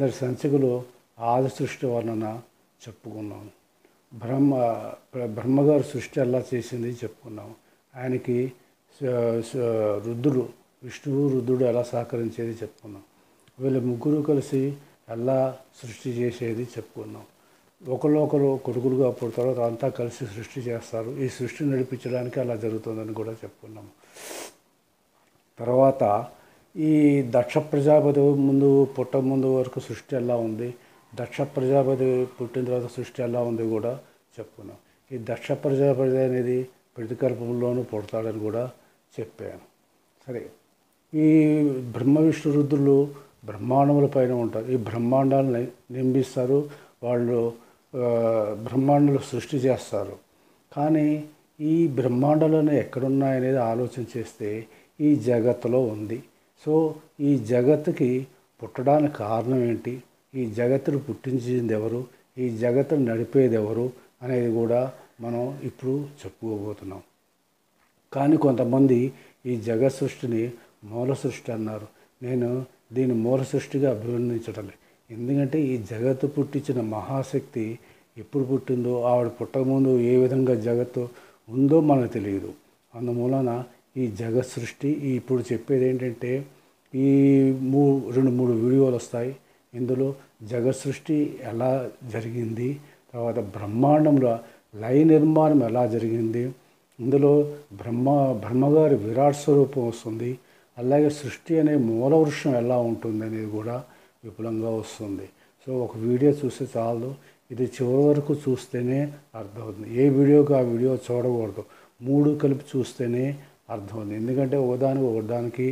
కిందటి సంచికలో ఆది సృష్టి వర్ణన చెప్పుకున్నాం బ్రహ్మ బ్ర- బ్రహ్మగారు సృష్టి ఎలా చేసింది చెప్పుకున్నాం ఆయనకి స- స- రుద్రుడు విష్ణువు రుద్రుడు ఎలా సహకరించేది చెప్పుకున్నాం వీళ్ళ ముగ్గురు కలిసి ఎలా సృష్టి చేసేది చెప్పుకున్నాం ఒకరు ఒకరు కొడుకులుగా పుడతారు అంతా కలిసి సృష్టి చేస్తారు ఈ సృష్టి నడిపించడానికి అలా జరుగుతుందని కూడా చెప్పుకున్నాము తర్వాత ఈ దక్ష ప్రజాపతి ముందు పుట్ట ముందు వరకు సృష్టి ఎలా ఉంది దక్ష ప్రజాపతి పుట్టిన తర్వాత సృష్టి ఎలా ఉంది కూడా చెప్పుకున్నాం ఈ దక్ష ప్రజాపతి అనేది ప్రతికల్పంలోనూ పుడతాడని కూడా చెప్పాను సరే ఈ బ్రహ్మ విష్ణు రుద్రులు బ్రహ్మాండముల పైన ఉంటారు ఈ బ్రహ్మాండాలని నింబిస్తారు వాళ్ళు ఆ, బ్రహ్మాండాలు సృష్టి చేస్తారు కానీ ఈ బ్రహ్మాండాలను ఎక్కడున్నాయనేది ఆలోచన చేస్తే ఈ జగత్తులో ఉంది సో ఈ జగత్తుకి పుట్టడానికి కారణం ఏంటి ఈ జగత్తును పుట్టించింది ఎవరు ఈ జగత్తును నడిపేది ఎవరు అనేది కూడా మనం ఇప్పుడు చెప్పుకోబోతున్నాం కానీ కొంతమంది ఈ జగత్ సృష్టిని మూల సృష్టి అన్నారు నేను దీని మూల సృష్టిగా అభివర్ణించడం లేదు. ఎందుకంటే ఈ జగత్తు పుట్టించిన మహాశక్తి ఎప్పుడు పుట్టిందో ఆవిడ పుట్టకముందు ఏ విధంగా జగత్తు ఉందో మనకు తెలియదు అందుమూలన ఈ జగత్ సృష్టి ఈ ఇప్పుడు చెప్పేది ఏంటంటే ఈ మూ రెండు మూడు వీడియోలు వస్తాయి ఇందులో జగత్ సృష్టి ఎలా జరిగింది తర్వాత బ్రహ్మాండంలో లయ నిర్మాణం ఎలా జరిగింది ఇందులో బ్రహ్మ బ్రహ్మగారి విరాట్ స్వరూపం వస్తుంది అలాగే సృష్టి అనే మూల వృక్షం ఎలా ఉంటుంది అనేది కూడా విపులంగా వస్తుంది సో ఒక వీడియో చూస్తే చాలు ఇది చివరి వరకు చూస్తేనే అర్థమవుతుంది ఏ వీడియోకి ఆ వీడియో చూడకూడదు మూడు కలిపి చూస్తేనే అర్థమవుతుంది ఎందుకంటే ఒకదానికి ఒకదానికి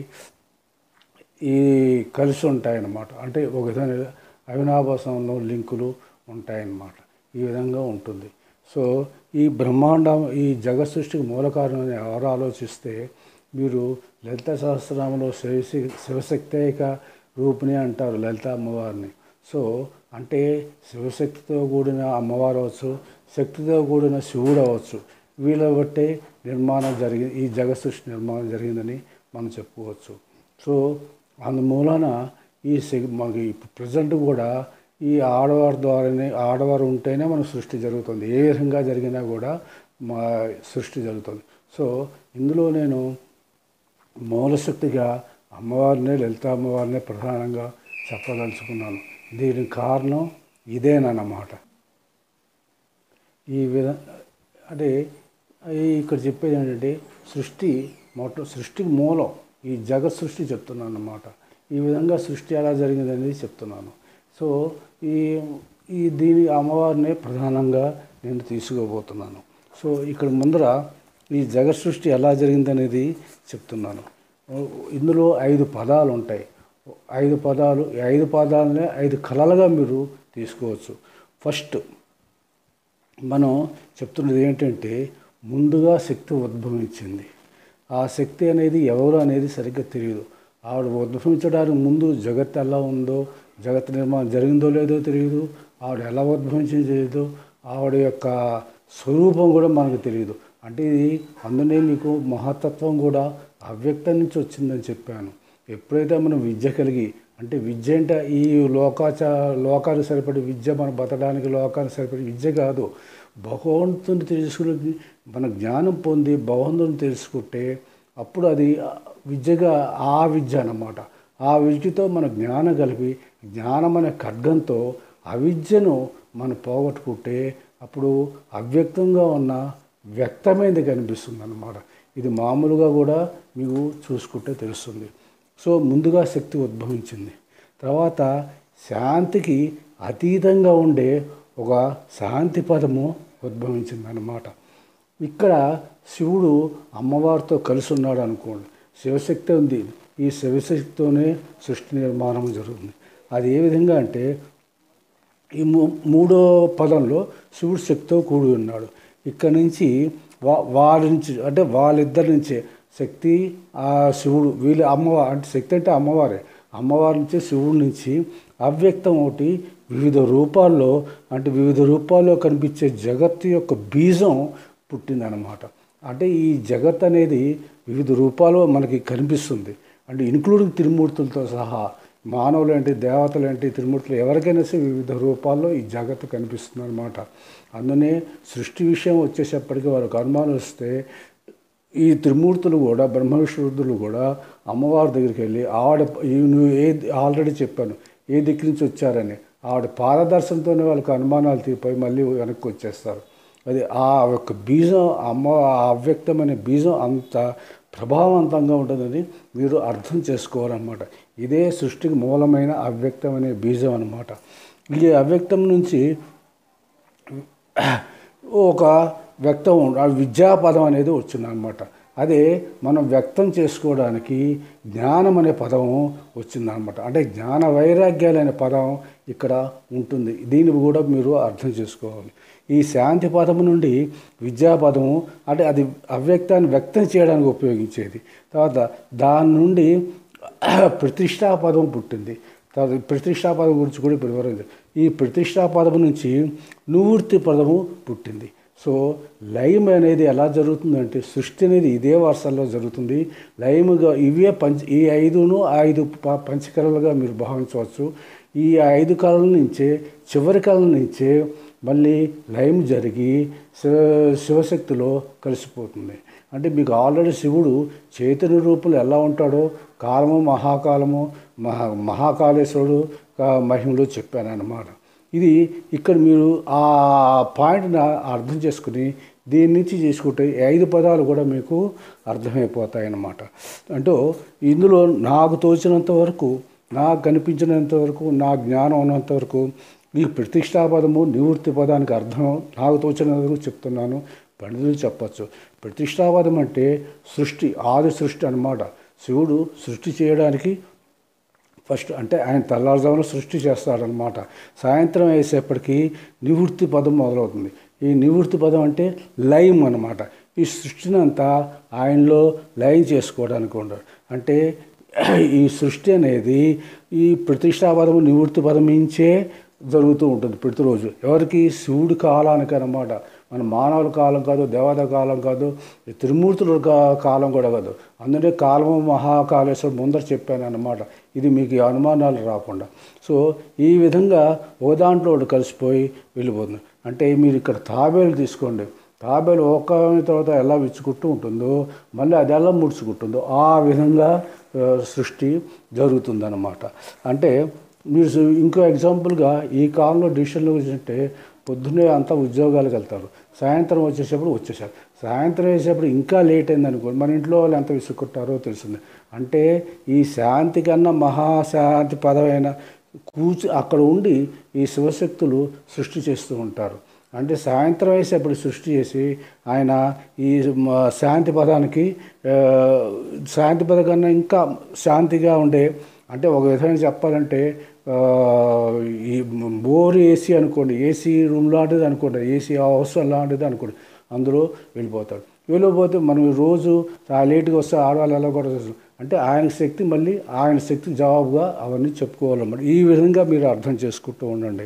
ఈ కలిసి ఉంటాయన్నమాట అంటే ఒక విధంగా అవినాభాసంలో లింకులు ఉంటాయన్నమాట ఈ విధంగా ఉంటుంది సో ఈ బ్రహ్మాండం ఈ జగత్ సృష్టికి మూల కారణం ఎవరు ఆలోచిస్తే మీరు లలిత సహస్రనామంలో శివశక్తి శివశక్తేక రూపిణి అంటారు లలిత అమ్మవారిని సో అంటే శివశక్తితో కూడిన అమ్మవారు అవ్వచ్చు శక్తితో కూడిన శివుడు అవ్వచ్చు వీళ్ళ బట్టే నిర్మాణం జరిగి ఈ జగత్ సృష్టి నిర్మాణం జరిగిందని మనం చెప్పుకోవచ్చు సో అందుమూలన ఈ శక్- మనకి ప్రజెంట్ కూడా ఈ ఆడవారి ద్వారానే ఆడవారు ఉంటేనే మన సృష్టి జరుగుతుంది ఏ విధంగా జరిగినా కూడా మా సృష్టి జరుగుతుంది సో ఇందులో నేను మూలశక్తిగా అమ్మవారినే లలిత అమ్మవారినే ప్రధానంగా చెప్పదలుచుకున్నాను దీనికి కారణం ఇదేనన్నమాట ఈ విధ అంటే ఈ ఇక్కడ చెప్పేది ఏంటంటే సృష్టి మొట్ట సృష్టికి మూలం ఈ జగత్ సృష్టి చెప్తున్నాను అన్నమాట ఈ విధంగా సృష్టి ఎలా జరిగింది అనేది చెప్తున్నాను సో ఈ ఈ దీని అమ్మవారిని ప్రధానంగా నేను తీసుకోబోతున్నాను సో ఇక్కడ ముందర ఈ జగత్ సృష్టి ఎలా జరిగిందనేది చెప్తున్నాను ఇందులో ఐదు పదాలు ఉంటాయి ఐదు పదాలు ఈ ఐదు పదాలనే ఐదు కళలుగా మీరు తీసుకోవచ్చు ఫస్ట్ మనం చెప్తున్నది ఏంటంటే ముందుగా శక్తి ఉద్భవించింది ఆ శక్తి అనేది ఎవరు అనేది సరిగ్గా తెలియదు ఆవిడ ఉద్భవించడానికి ముందు జగత్ ఎలా ఉందో జగత్ నిర్మాణం జరిగిందో లేదో తెలియదు ఆవిడ ఎలా ఉద్భవించిందో తెలియదు ఆవిడ యొక్క స్వరూపం కూడా మనకు తెలియదు అంటే ఇది అందునే మీకు మహత్తత్వం కూడా అవ్యక్తం నుంచి వచ్చిందని చెప్పాను ఎప్పుడైతే మనం విద్య కలిగి అంటే విద్య అంటే ఈ లోకాచ లోకానికి సరిపడే విద్య మన బతకడానికి లోకానికి సరిపడే విద్య కాదు భగవంతుని తెలుసుకుని మన జ్ఞానం పొంది భగవంతుని తెలుసుకుంటే అప్పుడు అది విద్యగా ఆ విద్య అన్నమాట ఆ విద్యతో మన జ్ఞానం కలిపి జ్ఞానం అనే ఖడ్గంతో అవిద్యను మనం పోగొట్టుకుంటే అప్పుడు అవ్యక్తంగా ఉన్న వ్యక్తమైనది కనిపిస్తుంది అన్నమాట ఇది మామూలుగా కూడా మీకు చూసుకుంటే తెలుస్తుంది సో ముందుగా శక్తి ఉద్భవించింది తర్వాత శాంతికి అతీతంగా ఉండే ఒక శాంతి పదము ఉద్భవించింది అన్నమాట ఇక్కడ శివుడు అమ్మవారితో కలిసి ఉన్నాడు అనుకోండి శివశక్తి ఉంది ఈ శివశక్తితోనే సృష్టి నిర్మాణం జరుగుతుంది అది ఏ విధంగా అంటే ఈ మూ- మూడో పదంలో శివుడు శక్తితో కూడి ఉన్నాడు ఇక్కడ నుంచి వా వారి నుంచి అంటే వాళ్ళిద్దరి నుంచే శక్తి ఆ శివుడు వీళ్ళు అమ్మవారు అంటే శక్తి అంటే అమ్మవారే అమ్మవారి నుంచి శివుడి నుంచి అవ్యక్తం ఒకటి వివిధ రూపాల్లో అంటే వివిధ రూపాల్లో కనిపించే జగత్తు యొక్క బీజం పుట్టిందనమాట అంటే ఈ జగత్ అనేది వివిధ రూపాల్లో మనకి కనిపిస్తుంది అంటే ఇన్క్లూడింగ్ త్రిమూర్తులతో సహా మానవులు ఏంటి దేవతలు ఏంటి త్రిమూర్తులు ఎవరికైనా సరే వివిధ రూపాల్లో ఈ జగత్తు కనిపిస్తుంది అనమాట అందునే సృష్టి విషయం వచ్చేసప్పటికి వారికి అనుమానం వస్తే ఈ త్రిమూర్తులు కూడా బ్రహ్మవిష్ణురుద్రులు కూడా అమ్మవారి దగ్గరికి వెళ్ళి ఆవిడ ఈ నువ్వు ఏ ఆల్రెడీ చెప్పాను ఏ దిక్కు నుంచి వచ్చారని ఆవిడ పాదదర్శనంతోనే వాళ్ళకి అనుమానాలు తీరిపోయి మళ్ళీ వెనక్కి వచ్చేస్తారు అది ఆ యొక్క బీజం అమ్మ ఆ అవ్యక్తమైన బీజం అంత ప్రభావవంతంగా ఉంటుందని మీరు అర్థం చేసుకోవాలన్నమాట ఇదే సృష్టికి మూలమైన అవ్యక్తమైన బీజం అన్నమాట ఈ అవ్యక్తం నుంచి ఒక వ్యక్తం ఆ విద్యాపదం అనేది వచ్చిందనమాట అదే మనం వ్యక్తం చేసుకోవడానికి జ్ఞానం అనే పదం వచ్చిందనమాట అంటే జ్ఞాన వైరాగ్యాలు అనే పదం ఇక్కడ ఉంటుంది దీన్ని కూడా మీరు అర్థం చేసుకోవాలి ఈ శాంతి పదము నుండి విద్యాపదము అంటే అది అవ్యక్తాన్ని వ్యక్తం చేయడానికి ఉపయోగించేది తర్వాత దాని నుండి ప్రతిష్టాపదం పుట్టింది తర్వాత ప్రతిష్టాపదం గురించి కూడా ఇప్పుడు వివరించారు ఈ ప్రతిష్టాపదం నుంచి నివృత్తి పదము పుట్టింది సో లయం అనేది ఎలా జరుగుతుందంటే సృష్టి అనేది ఇదే వరుసల్లో జరుగుతుంది లయముగా ఇవే పంచ ఈ ఐదును ఐదు ప- పంచకళలుగా మీరు భావించవచ్చు ఈ ఐదు కళల నుంచే చివరి కళల నుంచే మళ్ళీ లయం జరిగి శివ శివశక్తిలో కలిసిపోతుంది అంటే మీకు ఆల్రెడీ శివుడు చైతన్య రూపంలో ఎలా ఉంటాడో కాలము మహాకాలము మహా మహాకాళేశ్వరుడు కా- మహిమలో చెప్పాను అన్నమాట ఇది ఇక్కడ మీరు ఆ పాయింట్ని అర్థం చేసుకుని దీని నుంచి చేసుకుంటే ఈ ఐదు పదాలు కూడా మీకు అర్థమైపోతాయి అన్నమాట అంటే ఇందులో నాకు తోచినంత వరకు నాకు కనిపించినంత వరకు నా జ్ఞానం ఉన్నంత వరకు ఈ ప్రతిష్టాపదము నివృత్తి పదానికి అర్థం నాకు తోచినంత వరకు చెప్తున్నాను పండితులు చెప్పచ్చు ప్రతిష్టాపదం అంటే సృష్టి ఆది సృష్టి అన్నమాట శివుడు సృష్టి చేయడానికి ఫస్ట్ అంటే ఆయన తెల్లారుజామున సృష్టి చేస్తాడనమాట సాయంత్రం వేసేపటికి నివృత్తి పదం మొదలవుతుంది ఈ నివృత్తి పదం అంటే లయం అనమాట ఈ సృష్టిని అంతా ఆయనలో లయం చేసుకోవడానికి ఉండదు అంటే ఈ సృష్టి అనేది ఈ ప్రతిష్టాపదము నివృత్తి పదం నుంచే జరుగుతూ ఉంటుంది ప్రతిరోజు ఎవరికి శివుడి కాలానికి అనమాట మన మానవుల కాలం కాదు దేవత కాలం కాదు ఈ త్రిమూర్తుల కా- కాలం కూడా కాదు అందుకే కాలము మహాకాళేశ్వరం ముందర చెప్పాను అన్నమాట ఇది మీకు ఈ అనుమానాలు రాకుండా సో ఈ విధంగా ఓ దాంట్లో ఒకటి కలిసిపోయి వెళ్ళిపోతుంది అంటే మీరు ఇక్కడ తాబేలు తీసుకోండి తాబేలు ఒక తర్వాత ఎలా విచ్చుకుంటూ ఉంటుందో మళ్ళీ అది ఎలా ముడుచుకుంటుందో ఆ విధంగా ఆ, సృష్టి జరుగుతుందన్నమాట అంటే మీరు సు- ఇంకో ఎగ్జాంపుల్గా ఈ కాలంలో డిసిషన్లు వచ్చింటే పొద్దున్నే అంతా ఉద్యోగాలకు వెళ్తారు సాయంత్రం వచ్చేటప్పుడు వచ్చేసారు సాయంత్రం వేసేటప్పుడు ఇంకా లేట్ అయింది అనుకోండి మన ఇంట్లో వాళ్ళు ఎంత విసుక్కుంటారో తెలిసింది అంటే ఈ శాంతి కన్నా మహాశాంతి పదమైన కూర్చు అక్కడ ఉండి ఈ శివశక్తులు సృష్టి చేస్తూ ఉంటారు అంటే సాయంత్రం వేసేప్పుడు సృష్టి చేసి ఆయన ఈ మ- శాంతి పదానికి ఆ, శాంతి పదం కన్నా ఇంకా శాంతిగా ఉండే అంటే ఒక విధంగా చెప్పాలంటే ఆ, ఈ బోర్ ఏసీ అనుకోండి ఏసీ రూమ్ లాంటిది అనుకోండి ఏసీ హౌస్ లాంటిది అనుకోండి అందులో వెళ్ళిపోతాడు వెళ్ళిపోతే మనం రోజు ఆ లేట్గా వస్తే ఆడవాళ్ళు ఎలా కూడా చేస్తారు. అంటే ఆయన శక్తి మళ్ళీ ఆయన శక్తి జవాబుగా అవన్నీ చెప్పుకోవాలన్నమాట ఈ విధంగా మీరు అర్థం చేసుకుంటూ ఉండండి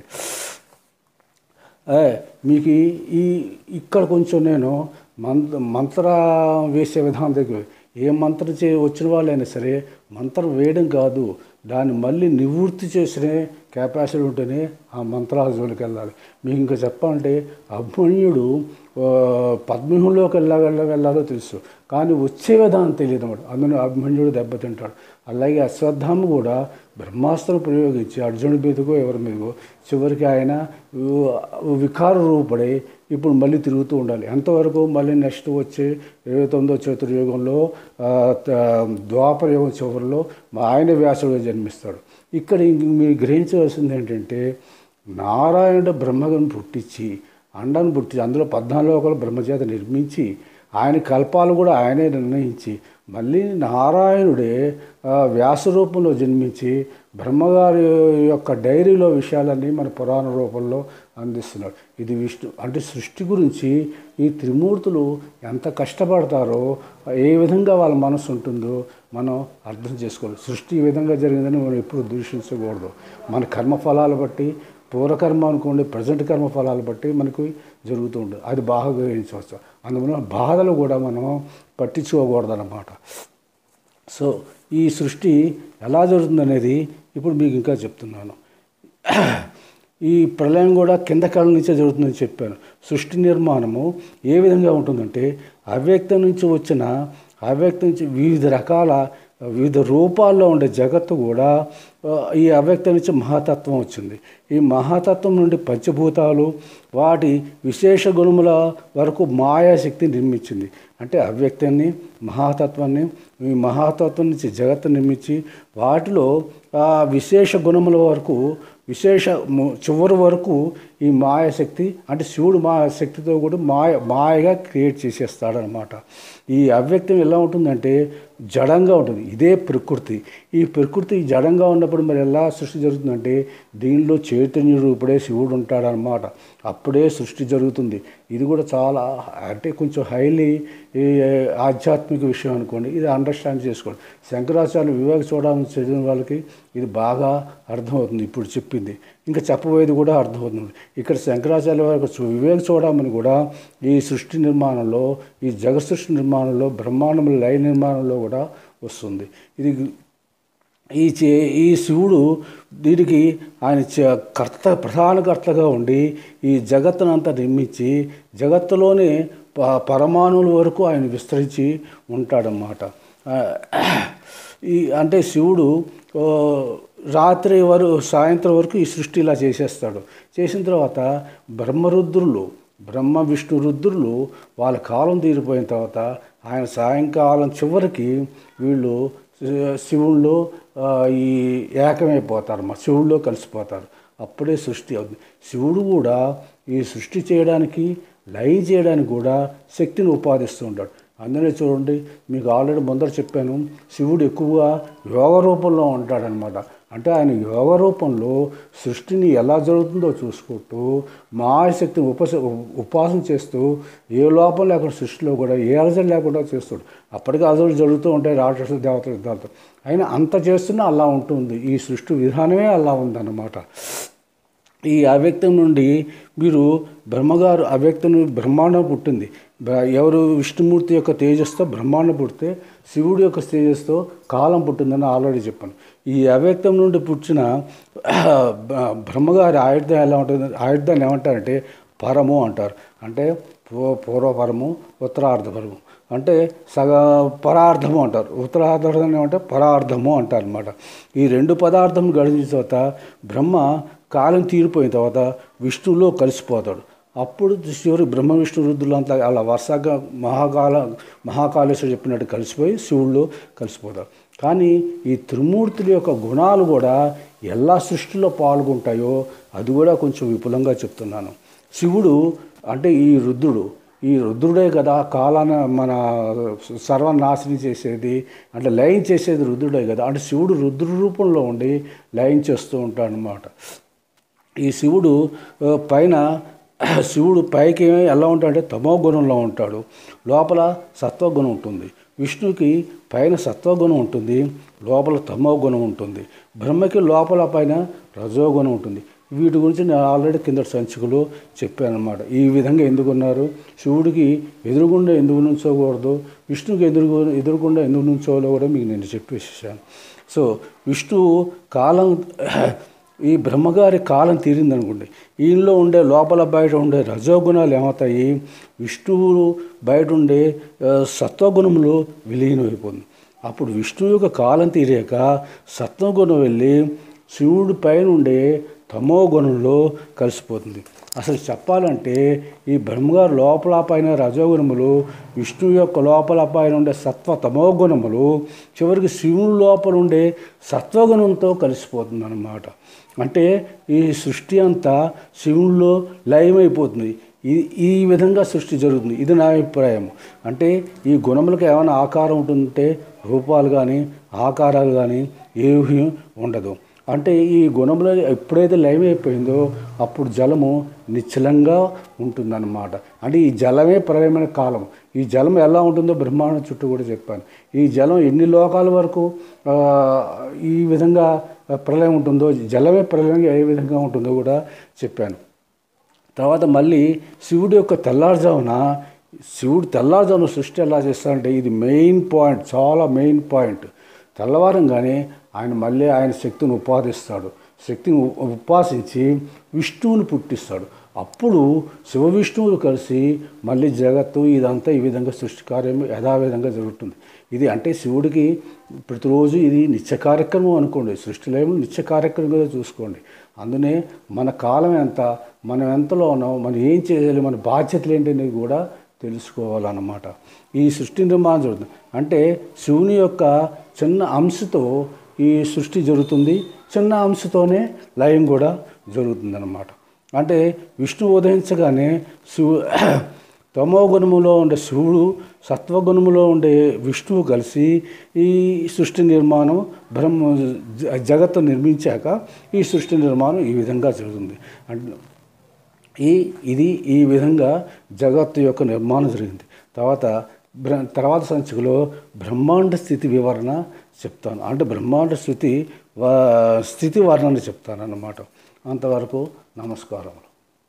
ఏ, మీకు ఈ- ఈ ఇక్కడ కొంచెం నేను మంత్ర మంత్ర వేసే విధానం దగ్గర ఏ మంత్రం చే వచ్చిన వాళ్ళైనా సరే మంత్రం వేయడం కాదు దాన్ని మళ్ళీ నివృత్తి చేసిన కెపాసిటీ ఉంటేనే ఆ మంత్రాల జోలికి వెళ్ళాలి మీకు ఇంకా చెప్పాలంటే అభిమన్యుడు ఆ, పద్మవ్యూహంలోకి వెళ్ళా వెళ్ళ వెళ్ళాలో తెలుసు కానీ వచ్చే విధానం తెలియదు అన్నమాట అందులో అభిమన్యుడు దెబ్బతింటాడు అలాగే అశ్వత్థామ కూడా బ్రహ్మాస్త్రం ప్రయోగించి అర్జునుడి మీదకో ఎవరి మీదకో చివరికి ఆయన వి- వికార రూపడే ఇప్పుడు మళ్ళీ తిరుగుతూ ఉండాలి ఎంతవరకు మళ్ళీ నెక్స్ట్ వచ్చే ఇరవై తొమ్మిదో చతుర్యుగంలో ఆ, త- ద్వాపర యుగం చివరిలో మా ఆయన వ్యాసుడుగా జన్మిస్తాడు ఇక్కడ ఇంక మీరు గ్రహించవలసింది ఏంటంటే నారాయణుడు బ్రహ్మగను పుట్టించి అండాన్ని పుట్టించి అందులో పద్నాలుగు లోకాలు బ్రహ్మచేత నిర్మించి ఆయన కల్పాలు కూడా ఆయనే నిర్ణయించి మళ్ళీ నారాయణుడే ఆ, వ్యాస రూపంలో జన్మించి బ్రహ్మగారి యొక్క డైరీలో విషయాలన్నీ మన పురాణ రూపంలో అందిస్తున్నాడు ఇది విష్ణు అంటే సృష్టి గురించి ఈ త్రిమూర్తులు ఎంత కష్టపడతారో ఏ విధంగా వాళ్ళ మనసు ఉంటుందో మనం అర్థం చేసుకోవాలి సృష్టి ఈ విధంగా జరిగిందని మనం ఎప్పుడు దూషించకూడదు మన కర్మఫలాలు బట్టి పూర్వకర్మ అనుకోండి ప్రజెంట్ కర్మ ఫలాలు బట్టి మనకు జరుగుతూ ఉంటుంది అది బాగా గ్రహించవచ్చు అందువల్ల బాధలు కూడా మనం పట్టించుకోకూడదు అన్నమాట సో ఈ సృష్టి ఎలా జరుగుతుందనేది ఇప్పుడు మీకు ఇంకా చెప్తున్నాను ఈ ప్రళయం కూడా కింద కాలం నుంచే జరుగుతుందని చెప్పాను సృష్టి నిర్మాణము ఏ విధంగా ఉంటుందంటే అవ్యక్తం నుంచి వచ్చిన అవ్యక్తం నుంచి వివిధ రకాల వివిధ రూపాల్లో ఉండే జగత్తు కూడా ఆ, ఈ అవ్యక్తం నుంచి మహాతత్వం వచ్చింది ఈ మహాతత్వం నుండి పంచభూతాలు వాటి విశేష గుణముల వరకు మాయాశక్తి నిర్మించింది అంటే అవ్యక్తాన్ని మహాతత్వాన్ని ఈ మహాతత్వం నుంచి జగత్తు నిర్మించి వాటిలో ఆ విశేష గుణముల వరకు విశేష ము- చివరి వరకు ఈ మాయాశక్తి అంటే శివుడు మాయాశక్తితో కూడా మాయ మాయగా క్రియేట్ చేసేస్తాడనమాట ఈ అవ్యక్తం ఎలా ఉంటుందంటే జడంగా ఉంటుంది ఇదే ప్రకృతి ఈ ప్రకృతి జడంగా ఉన్నప్పుడు మరి ఎలా సృష్టి జరుగుతుందంటే దీనిలో చైతన్యుడు ఇప్పుడే శివుడు ఉంటాడనమాట అప్పుడే సృష్టి జరుగుతుంది ఇది కూడా చాలా అంటే కొంచెం హైలీ ఆధ్యాత్మిక విషయం అనుకోండి ఇది అండర్స్టాండ్ చేసుకోండి శంకరాచార్య వివేక చూడాలని చదివిన వాళ్ళకి ఇది బాగా అర్థమవుతుంది ఇప్పుడు చెప్పింది ఇంకా చెప్పబోయేది కూడా అర్థమవుతుంది ఇక్కడ శంకరాచార్య వారికి చూ- వివేక చూడమని కూడా ఈ సృష్టి నిర్మాణంలో ఈ జగత్ సృష్టి నిర్మాణంలో బ్రహ్మాండముల లయ నిర్మాణంలో కూడా వస్తుంది ఇది ఈ చే ఈ శివుడు దీనికి ఆయన చ- కర్త ప్రధాన కర్తగా ఉండి ఈ జగత్తునంతా నిర్మించి జగత్తులోనే ప పరమాణువుల వరకు ఆయన విస్తరించి ఉంటాడన్నమాట ఆ, ఈ అంటే శివుడు ఓ, రాత్రి వరకు సాయంత్రం వరకు ఈ సృష్టి ఇలా చేసేస్తాడు చేసిన తర్వాత బ్రహ్మరుద్రులు బ్రహ్మ విష్ణు రుద్రులు వాళ్ళ కాలం తీరిపోయిన తర్వాత ఆయన సాయంకాలం చివరికి వీళ్ళు శి- శివుల్లో ఆ, ఈ ఏకమైపోతారు మా శివుల్లో కలిసిపోతారు అప్పుడే సృష్టి అవుతుంది శివుడు కూడా ఈ సృష్టి చేయడానికి లయ చేయడానికి కూడా శక్తిని ఉపాదిస్తూ ఉంటాడు అందులో చూడండి మీకు ఆల్రెడీ ముందర చెప్పాను శివుడు ఎక్కువగా యోగ రూపంలో ఉంటాడనమాట అంటే ఆయన యోగ రూపంలో సృష్టిని ఎలా జరుగుతుందో చూసుకుంటూ మాయశక్తిని ఉపస ఉపాసన చేస్తూ ఏ లోపం లేకుండా సృష్టిలో కూడా ఏ అలజడి లేకుండా చేస్తాడు అప్పటికి అలజడులు జరుగుతూ ఉంటాయి రాక్షసుల దేవతల యుద్ధాలతో అయినా అంత చేస్తున్నా అలా ఉంటుంది ఈ సృష్టి విధానమే అలా ఉందన్నమాట ఈ అవ్యక్తం నుండి మీరు బ్రహ్మగారు అవ్యక్తం నుండి బ్రహ్మాండం పుట్టింది బ- ఎవరు విష్ణుమూర్తి యొక్క తేజస్తో బ్రహ్మాండం పుడితే శివుడి యొక్క తేజస్తో కాలం పుట్టిందని ఆల్రెడీ చెప్పాను ఈ అవ్యక్తం నుండి పుట్టిన బ- బ్రహ్మగారి ఆయుర్ధం ఎలా ఉంటుంది ఆయుర్ధాన్ని ఏమంటారంటే పరము అంటారు అంటే పూ పూర్వపరము ఉత్తరార్ధపరము అంటే సగ పరార్థము అంటారు ఉత్తరార్ధం ఏమంటే పరార్థము అంటారు అనమాట ఈ రెండు పదార్థం గడిచిన తర్వాత బ్రహ్మ కాలం తీరిపోయిన తర్వాత విష్ణువులో కలిసిపోతాడు అప్పుడు చివరి బ్రహ్మ విష్ణు రుద్రులంతా అలా వరుసగా మహాకాల మహాకాళేశ్వరుడు చెప్పినట్టు కలిసిపోయి శివుల్లో కలిసిపోతారు కానీ ఈ త్రిమూర్తుల యొక్క గుణాలు కూడా ఎలా సృష్టిలో పాల్గొంటాయో అది కూడా కొంచెం విపులంగా చెప్తున్నాను శివుడు అంటే ఈ రుద్రుడు ఈ రుద్రుడే కదా కాలాన మన సర్వనాశనం చేసేది అంటే లయం చేసేది రుద్రుడే కదా అంటే శివుడు రుద్రు రూపంలో ఉండి లయం చేస్తూ ఉంటాడు అనమాట ఈ శివుడు ఆ, పైన శివుడు పైకి ఎలా ఉంటాడంటే తమో గుణంలో ఉంటాడు లోపల సత్వగుణం ఉంటుంది విష్ణుకి పైన సత్వగుణం ఉంటుంది లోపల తమో గుణం ఉంటుంది బ్రహ్మకి లోపల పైన రజోగుణం ఉంటుంది వీటి గురించి నేను ఆల్రెడీ కింద సంచికలో చెప్పానమాట ఈ విధంగా ఎందుకున్నారు శివుడికి ఎదురుగుండా ఎందుకు నుంచోకూడదు విష్ణుకి ఎదురు ఎదురుగుండా ఎందుకు నుంచోవాలో కూడా మీకు నేను చెప్పేసాను సో విష్ణువు కాలం ఈ బ్రహ్మగారి కాలం తీరిందనుకోండి ఈయనలో ఉండే లోపల బయట ఉండే రజోగుణాలు ఏమవుతాయి విష్ణువు బయట ఉండే ఆ, సత్వగుణంలో విలీనమైపోతుంది అప్పుడు విష్ణువు యొక్క కాలం తీరాక సత్వగుణం వెళ్ళి శివుడి పైన ఉండే తమో గుణంలో కలిసిపోతుంది అసలు చెప్పాలంటే ఈ బ్రహ్మగారు లోపల పైన రజోగుణములు విష్ణువు యొక్క లోపల పైన ఉండే సత్వ తమో గుణములు చివరికి శివుని లోపల ఉండే సత్వగుణంతో కలిసిపోతుంది అన్నమాట అంటే ఈ సృష్టి అంతా శివునిలో లయమైపోతుంది ఈ ఈ విధంగా సృష్టి జరుగుతుంది ఇది నా అభిప్రాయం అంటే ఈ గుణములకు ఏమైనా ఆకారం ఉంటుందంటే రూపాలు కానీ ఆకారాలు కానీ ఏమీ ఉండదు అంటే ఈ గుణములు ఎప్పుడైతే లయం అయిపోయిందో అప్పుడు జలము నిశ్చలంగా ఉంటుందన్నమాట అంటే ఈ జలమే ప్రళయమైన కాలం ఈ జలం ఎలా ఉంటుందో బ్రహ్మాండం చుట్టూ కూడా చెప్పాను ఈ జలం ఎన్ని లోకాల వరకు ఆ, ఈ విధంగా ప్రళయం ఉంటుందో జలమే ప్రళయం ఏ విధంగా ఉంటుందో కూడా చెప్పాను తర్వాత మళ్ళీ శివుడి యొక్క తెల్లారుజామున శివుడు తెల్లారుజామున సృష్టి ఎలా చేస్తాడంటే ఇది మెయిన్ పాయింట్ చాలా మెయిన్ పాయింట్ తెల్లవారంగానే ఆయన మళ్ళీ ఆయన శక్తిని ఉపాదిస్తాడు శక్తిని ఉ- ఉపాసించి విష్ణువుని పుట్టిస్తాడు అప్పుడు శివ విష్ణువులు కలిసి మళ్ళీ జగత్తు ఇదంతా ఈ విధంగా సృష్టి కార్యం యథావిధంగా జరుగుతుంది ఇది అంటే శివుడికి ప్రతిరోజు ఇది నిత్య కార్యక్రమం అనుకోండి సృష్టిలో ఏమో నిత్య కార్యక్రమంగా చూసుకోండి అందునే మన కాలం ఎంత మనం ఎంతలో ఉన్నాం మనం ఏం చేయాలి మన బాధ్యతలు ఏంటనేది కూడా తెలుసుకోవాలన్నమాట ఈ సృష్టి నిర్మాణం జరుగుతుంది అంటే శివుని యొక్క చిన్న అంశతో ఈ సృష్టి జరుగుతుంది చిన్న అంశతోనే లయం కూడా జరుగుతుందన్నమాట అంటే విష్ణు ఉదయించగానే శివు తమో గుణములో ఉండే శివుడు సత్వగుణములో ఉండే విష్ణువు కలిసి ఈ సృష్టి నిర్మాణం బ్రహ్మ జ- జగత్తు నిర్మించాక ఈ సృష్టి నిర్మాణం ఈ విధంగా జరుగుతుంది అంటే ఈ ఇది ఈ విధంగా జగత్తు యొక్క నిర్మాణం జరిగింది తర్వాత బ్ర తర్వాత సంచికలో బ్రహ్మాండ స్థితి వివరణ చెప్తాను అంటే బ్రహ్మాండ స్థితి వా- స్థితి వర్ణన చెప్తాను అన్నమాట అంతవరకు నమస్కారములు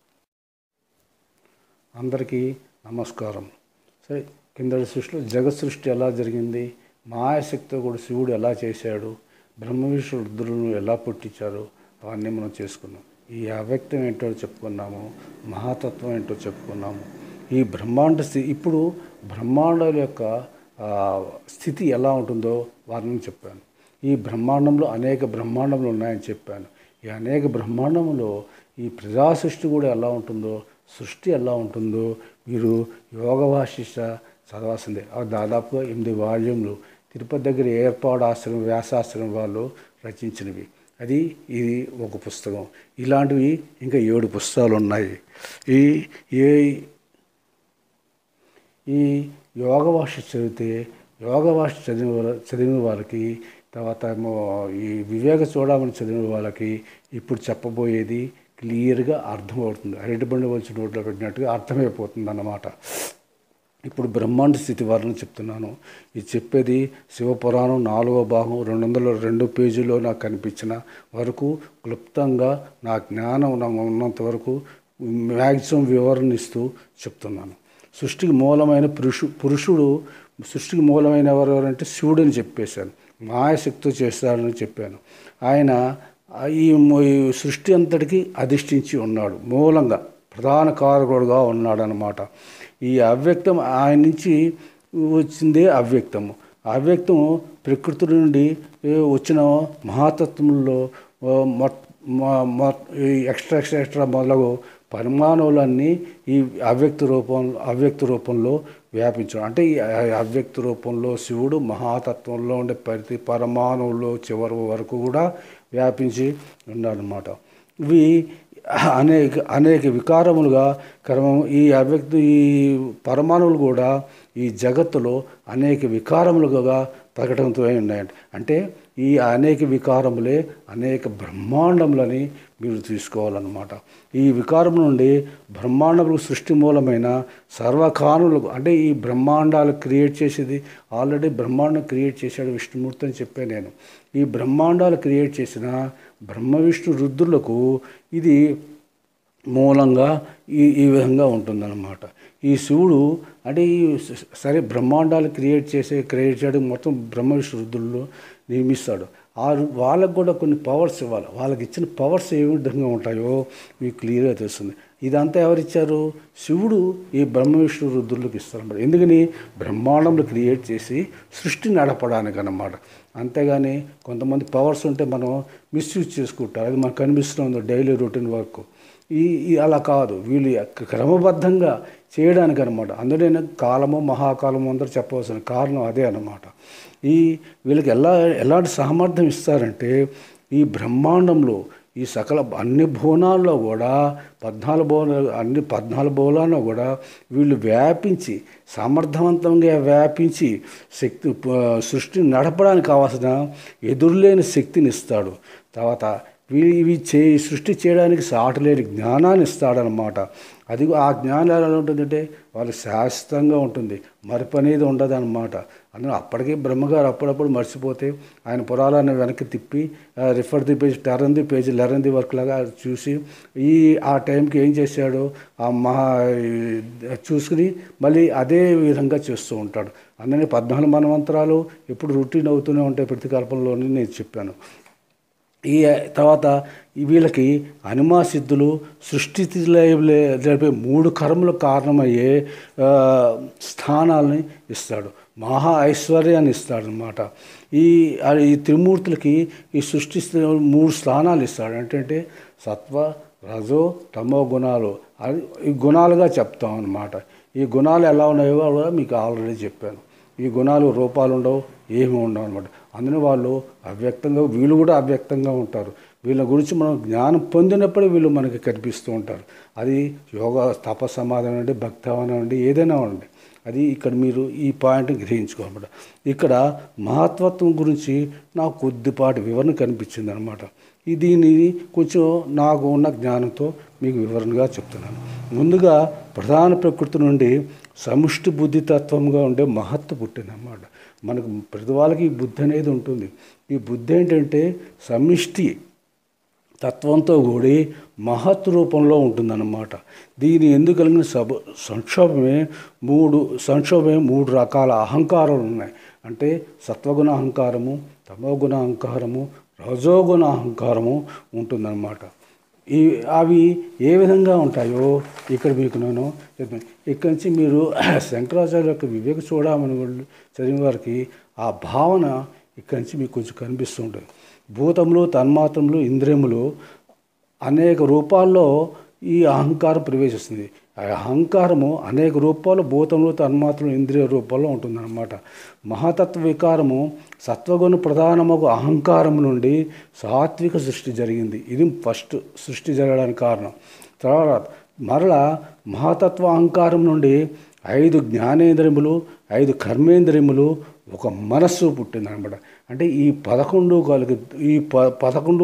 అందరికీ నమస్కారం సరే కిందటి సృష్టిలో జగత్ సృష్టి ఎలా జరిగింది మాయాశక్తితో కూడా శివుడు ఎలా చేశాడు బ్రహ్మ విష్ణు రుద్రులను ఎలా పుట్టించారు అవన్నీ మనం చేసుకున్నాం ఈ అవ్యక్తం ఏంటో చెప్పుకున్నాము మహాతత్వం ఏంటో చెప్పుకున్నాము ఈ బ్రహ్మాండ స్థితి ఇప్పుడు బ్రహ్మాండాల యొక్క ఆ, స్థితి ఎలా ఉంటుందో వారిని చెప్పాను ఈ బ్రహ్మాండంలో అనేక బ్రహ్మాండములు ఉన్నాయని చెప్పాను ఈ అనేక బ్రహ్మాండములో ఈ ప్రజా సృష్టి కూడా ఎలా ఉంటుందో సృష్టి ఎలా ఉంటుందో మీరు యోగ వాశిష్ట చదవాల్సిందే అవి దాదాపుగా ఎనిమిది వాల్యూమ్లు తిరుపతి దగ్గర ఏర్పాడు ఆశ్రమం వ్యాసాశ్రమం వాళ్ళు రచించినవి అది ఇది ఒక పుస్తకం ఇలాంటివి ఇంకా ఏడు పుస్తకాలు ఉన్నాయి ఈ ఏ ఈ యోగ భాష చదివితే యోగ భాష చదివిన వార- చదివిన వారికి తర్వాత ఏమో ఈ వివేక చూడమని చదివిన వాళ్ళకి ఇప్పుడు చెప్పబోయేది క్లియర్గా అర్థమవుతుంది అరటిబండి వచ్చి నోట్లో పెట్టినట్టుగా అర్థమైపోతుంది అన్నమాట ఇప్పుడు బ్రహ్మాండ స్థితి వారిని చెప్తున్నాను ఇది చెప్పేది శివపురాణం నాలుగో భాగం రెండు వందల రెండు పేజీలో నాకు కనిపించిన వరకు క్లుప్తంగా నా జ్ఞానం నా ఉన్నంత వరకు మ్యాక్సిమం వివరణ ఇస్తూ చెప్తున్నాను సృష్టికి మూలమైన పురుషు పురుషుడు సృష్టికి మూలమైన ఎవరు ఎవరంటే శివుడని చెప్పేశాను మాయాశక్తితో చేస్తాడని చెప్పాను ఆయన ఆ ఈ మో- ఈ సృష్టి అంతటికి అధిష్ఠించి ఉన్నాడు మూలంగా ప్రధాన కారకుడుగా ఉన్నాడనమాట ఈ అవ్యక్తం ఆయన నుంచి వచ్చిందే అవ్యక్తము అవ్యక్తం ప్రకృతి నుండి ఏ, వచ్చిన మహాతత్వంలో ఆ, మొట్ మొ- మొ- ఈ ఎక్స్ట్రా ఎక్స్ట్రా ఎక్స్ట్రా మొదలగు పరిమాణాలన్నీ ఈ అవ్యక్త రూపం అవ్యక్త రూపంలో వ్యాపించడం అంటే ఈ అ- అవ్యక్త రూపంలో శివుడు మహాతత్వంలో ఉండే ప్రతి పరమాణువులో చివరి వరకు కూడా వ్యాపించి ఉన్నాడనమాట ఇవి అనేక అనేక వికారములుగా క్రమం ఈ అవ్యక్త ఈ పరమాణువులు కూడా ఈ జగత్తులో అనేక వికారములుగా ప్రకటనతో ఉన్నాయండి అంటే ఈ అనేక వికారములే అనేక బ్రహ్మాండములని మీరు తీసుకోవాలన్నమాట ఈ వికారం నుండి బ్రహ్మాండములకు సృష్టి మూలమైన సర్వకానులకు అంటే ఈ బ్రహ్మాండాలు క్రియేట్ చేసేది ఆల్రెడీ బ్రహ్మాండం క్రియేట్ చేశాడు విష్ణుమూర్తి అని చెప్పాను నేను ఈ బ్రహ్మాండాలు క్రియేట్ చేసిన బ్రహ్మ విష్ణు రుద్రులకు ఇది మూలంగా ఈ ఈ విధంగా ఉంటుందన్నమాట ఈ శివుడు అంటే ఈ స- సరే బ్రహ్మాండాలు క్రియేట్ చేసే క్రియేట్ చేయడం మొత్తం బ్రహ్మ విష్ణు రుద్రుల్లో నిర్మిస్తాడు ఆ రు- వాళ్ళకు కూడా కొన్ని పవర్స్ ఇవ్వాలి వాళ్ళకి ఇచ్చిన పవర్స్ ఏ విధంగా ఉంటాయో మీకు క్లియర్గా తెలుస్తుంది ఇదంతా ఎవరిచ్చారు శివుడు ఈ బ్రహ్మ విష్ణు రుద్రులకు ఇస్తారన్నమాట ఎందుకని బ్రహ్మాండంలో క్రియేట్ చేసి సృష్టి నడపడానికి అన్నమాట అంతేగాని కొంతమంది పవర్స్ ఉంటే మనం మిస్యూజ్ చేసుకుంటారు అది మనకు కనిపిస్తుంది డైలీ రొటీన్ వర్క్ ఈ ఈ అలా కాదు వీళ్ళు యొక్క క్రమబద్ధంగా చేయడానికి అనమాట అందులోనే కాలము మహాకాలము అందరూ చెప్పవలసిన కారణం అదే అన్నమాట ఈ వీళ్ళకి ఎలా ఎలాంటి సామర్థ్యం ఇస్తారంటే ఈ బ్రహ్మాండంలో ఈ సకల అన్ని భువనాల్లో కూడా పద్నాలుగు భువనాలు అన్ని పద్నాలుగు భువనాల్లో కూడా వీళ్ళు వ్యాపించి సమర్థవంతంగా వ్యాపించి శక్తి ప- సృష్టిని నడపడానికి కావాల్సిన ఎదురులేని శక్తిని ఇస్తాడు తర్వాత వీ- ఇవి చే సృష్టి చేయడానికి సాటలేని జ్ఞానాన్ని ఇస్తాడనమాట అది ఆ జ్ఞానం ఎలా ఉంటుందంటే వాళ్ళకి శాశ్వతంగా ఉంటుంది మరపు అనేది ఉండదు అనమాట అందులో అప్పటికే బ్రహ్మగారు అప్పుడప్పుడు మర్చిపోతే ఆయన పురాణాన్ని వెనక్కి తిప్పి refer the page turn the page learn the work లాగా చూసి ఈ ఆ టైంకి ఏం చేశాడో ఆ మహా చూసుకుని మళ్ళీ అదే విధంగా చేస్తూ ఉంటాడు అందుకని పద్నాలుగు మనవంతరాలు ఎప్పుడు రొటీన్ అవుతూనే ఉంటాయి ప్రతి కల్పంలోని నేను చెప్పాను ఈ తర్వాత ఈ వీళ్ళకి అనుమా సిద్ధులు సృష్టి జరిపే మూడు కర్మలకు కారణమయ్యే ఆ, స్థానాలని ఇస్తాడు మహా ఐశ్వర్యాన్ని ఇస్తాడు అనమాట ఈ ఆ, ఈ త్రిమూర్తులకి ఈ సృష్టి మూడు స్థానాలు ఇస్తాడు ఏంటంటే సత్వ రజో తమో గుణాలు అది ఈ గుణాలుగా చెప్తాం అన్నమాట ఈ గుణాలు ఎలా ఉన్నాయో కూడా మీకు ఆల్రెడీ చెప్పాను ఈ గుణాలు రూపాలు ఉండవు ఏమి ఉండవు అనమాట అందులో వాళ్ళు అవ్యక్తంగా వీళ్ళు కూడా అవ్యక్తంగా ఉంటారు వీళ్ళ గురించి మనం జ్ఞానం పొందినప్పుడే వీళ్ళు మనకి కనిపిస్తూ ఉంటారు అది యోగా తప సమాధానం అండి భక్తవనం అండి ఏదైనా ఉండండి అది ఇక్కడ మీరు ఈ పాయింట్ గ్రహించుకోమాట ఇక్కడ మహత్వత్వం గురించి నాకు కొద్దిపాటి వివరణ కనిపించింది అనమాట ఈ దీన్ని కొంచెం నాకు ఉన్న జ్ఞానంతో మీకు వివరణగా చెప్తున్నాను ముందుగా ప్రధాన ప్రకృతి నుండి సముష్టి బుద్ధి తత్వంగా ఉండే మహత్వ పుట్టిందన్నమాట మనకు ప్రతి వాళ్ళకి ఈ బుద్ధి అనేది ఉంటుంది ఈ బుద్ధి ఏంటంటే సమిష్టి తత్వంతో కూడి మహత్ రూపంలో ఉంటుందన్నమాట దీని ఎందుకు కలిగిన సబ సంక్షోభమే మూడు సంక్షోభమే మూడు రకాల అహంకారాలు ఉన్నాయి అంటే సత్వగుణ అహంకారము తమోగుణ అహంకారము రజోగుణ అహంకారము ఉంటుందన్నమాట ఈ అవి ఏ విధంగా ఉంటాయో ఇక్కడ మీకు నేను చెప్తాను ఇక్కడి నుంచి మీరు శంకరాచార్య యొక్క వివేక చూడమని వాళ్ళు చదివిన వారికి ఆ భావన ఇక్కడి నుంచి మీకు కొంచెం కనిపిస్తూ ఉంటుంది భూతములు తన్మాత్రములు ఇంద్రియములు అనేక రూపాల్లో ఈ అహంకారం ప్రవేశిస్తుంది ఆ అహంకారము అనేక రూపాల్లో భూతంలో తన్మాత్రలు ఇంద్రియ రూపాల్లో ఉంటుందన్నమాట మహాతత్వ వికారము సత్వగుణ ప్రధానమగు అహంకారం నుండి సాత్విక సృష్టి జరిగింది ఇది ఫస్ట్ సృష్టి జరగడానికి కారణం తర్వాత మరలా మహాతత్వ అహంకారం నుండి ఐదు జ్ఞానేంద్రియములు ఐదు కర్మేంద్రియములు ఒక మనస్సు పుట్టిందనమాట అంటే ఈ పదకొండు కలిగి ఈ ప పదకొండు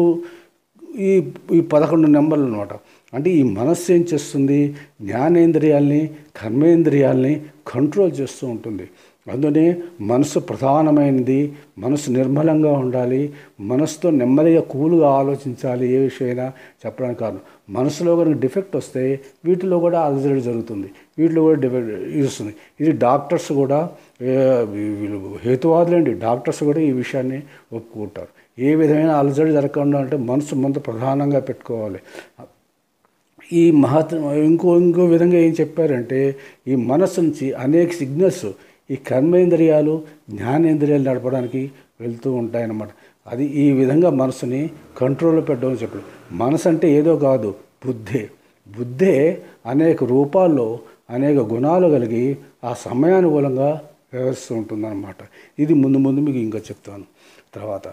ఈ ఈ పదకొండు నెంబర్లు అనమాట అంటే ఈ మనస్సు ఏం చేస్తుంది జ్ఞానేంద్రియాల్ని కర్మేంద్రియాల్ని కంట్రోల్ చేస్తూ ఉంటుంది అందుకనే మనసు ప్రధానమైనది మనసు నిర్మలంగా ఉండాలి మనసుతో నెమ్మదిగా కూలుగా ఆలోచించాలి ఏ విషయమైనా చెప్పడానికి కారణం మనసులో కనుక డిఫెక్ట్ వస్తే వీటిలో కూడా అలజడి జరుగుతుంది వీటిలో కూడా డిఫెక్ట్ ఇస్తుంది ఇది డాక్టర్స్ కూడా ఏ, వీళ్ళు హేతువాదులండి డాక్టర్స్ కూడా ఈ విషయాన్ని ఒప్పుకుంటారు ఏ విధమైన అలజడి జరగకుండా అంటే మనసు ముందు ప్రధానంగా పెట్టుకోవాలి ఈ మహత్ ఇంకో ఇంకో విధంగా ఏం చెప్పారంటే ఈ మనస్సు నుంచి అనేక సిగ్నల్స్ ఈ కర్మేంద్రియాలు జ్ఞానేంద్రియాలు నడపడానికి వెళ్తూ ఉంటాయన్నమాట అది ఈ విధంగా మనసుని కంట్రోల్లో పెట్టడం చెప్పారు మనసు అంటే ఏదో కాదు బుద్ధే బుద్ధే అనేక రూపాల్లో అనేక గుణాలు కలిగి ఆ సమయానుకూలంగా వ్యవహరిస్తూ ఉంటుందన్నమాట ఇది ముందు ముందు మీకు ఇంకా చెప్తాను తర్వాత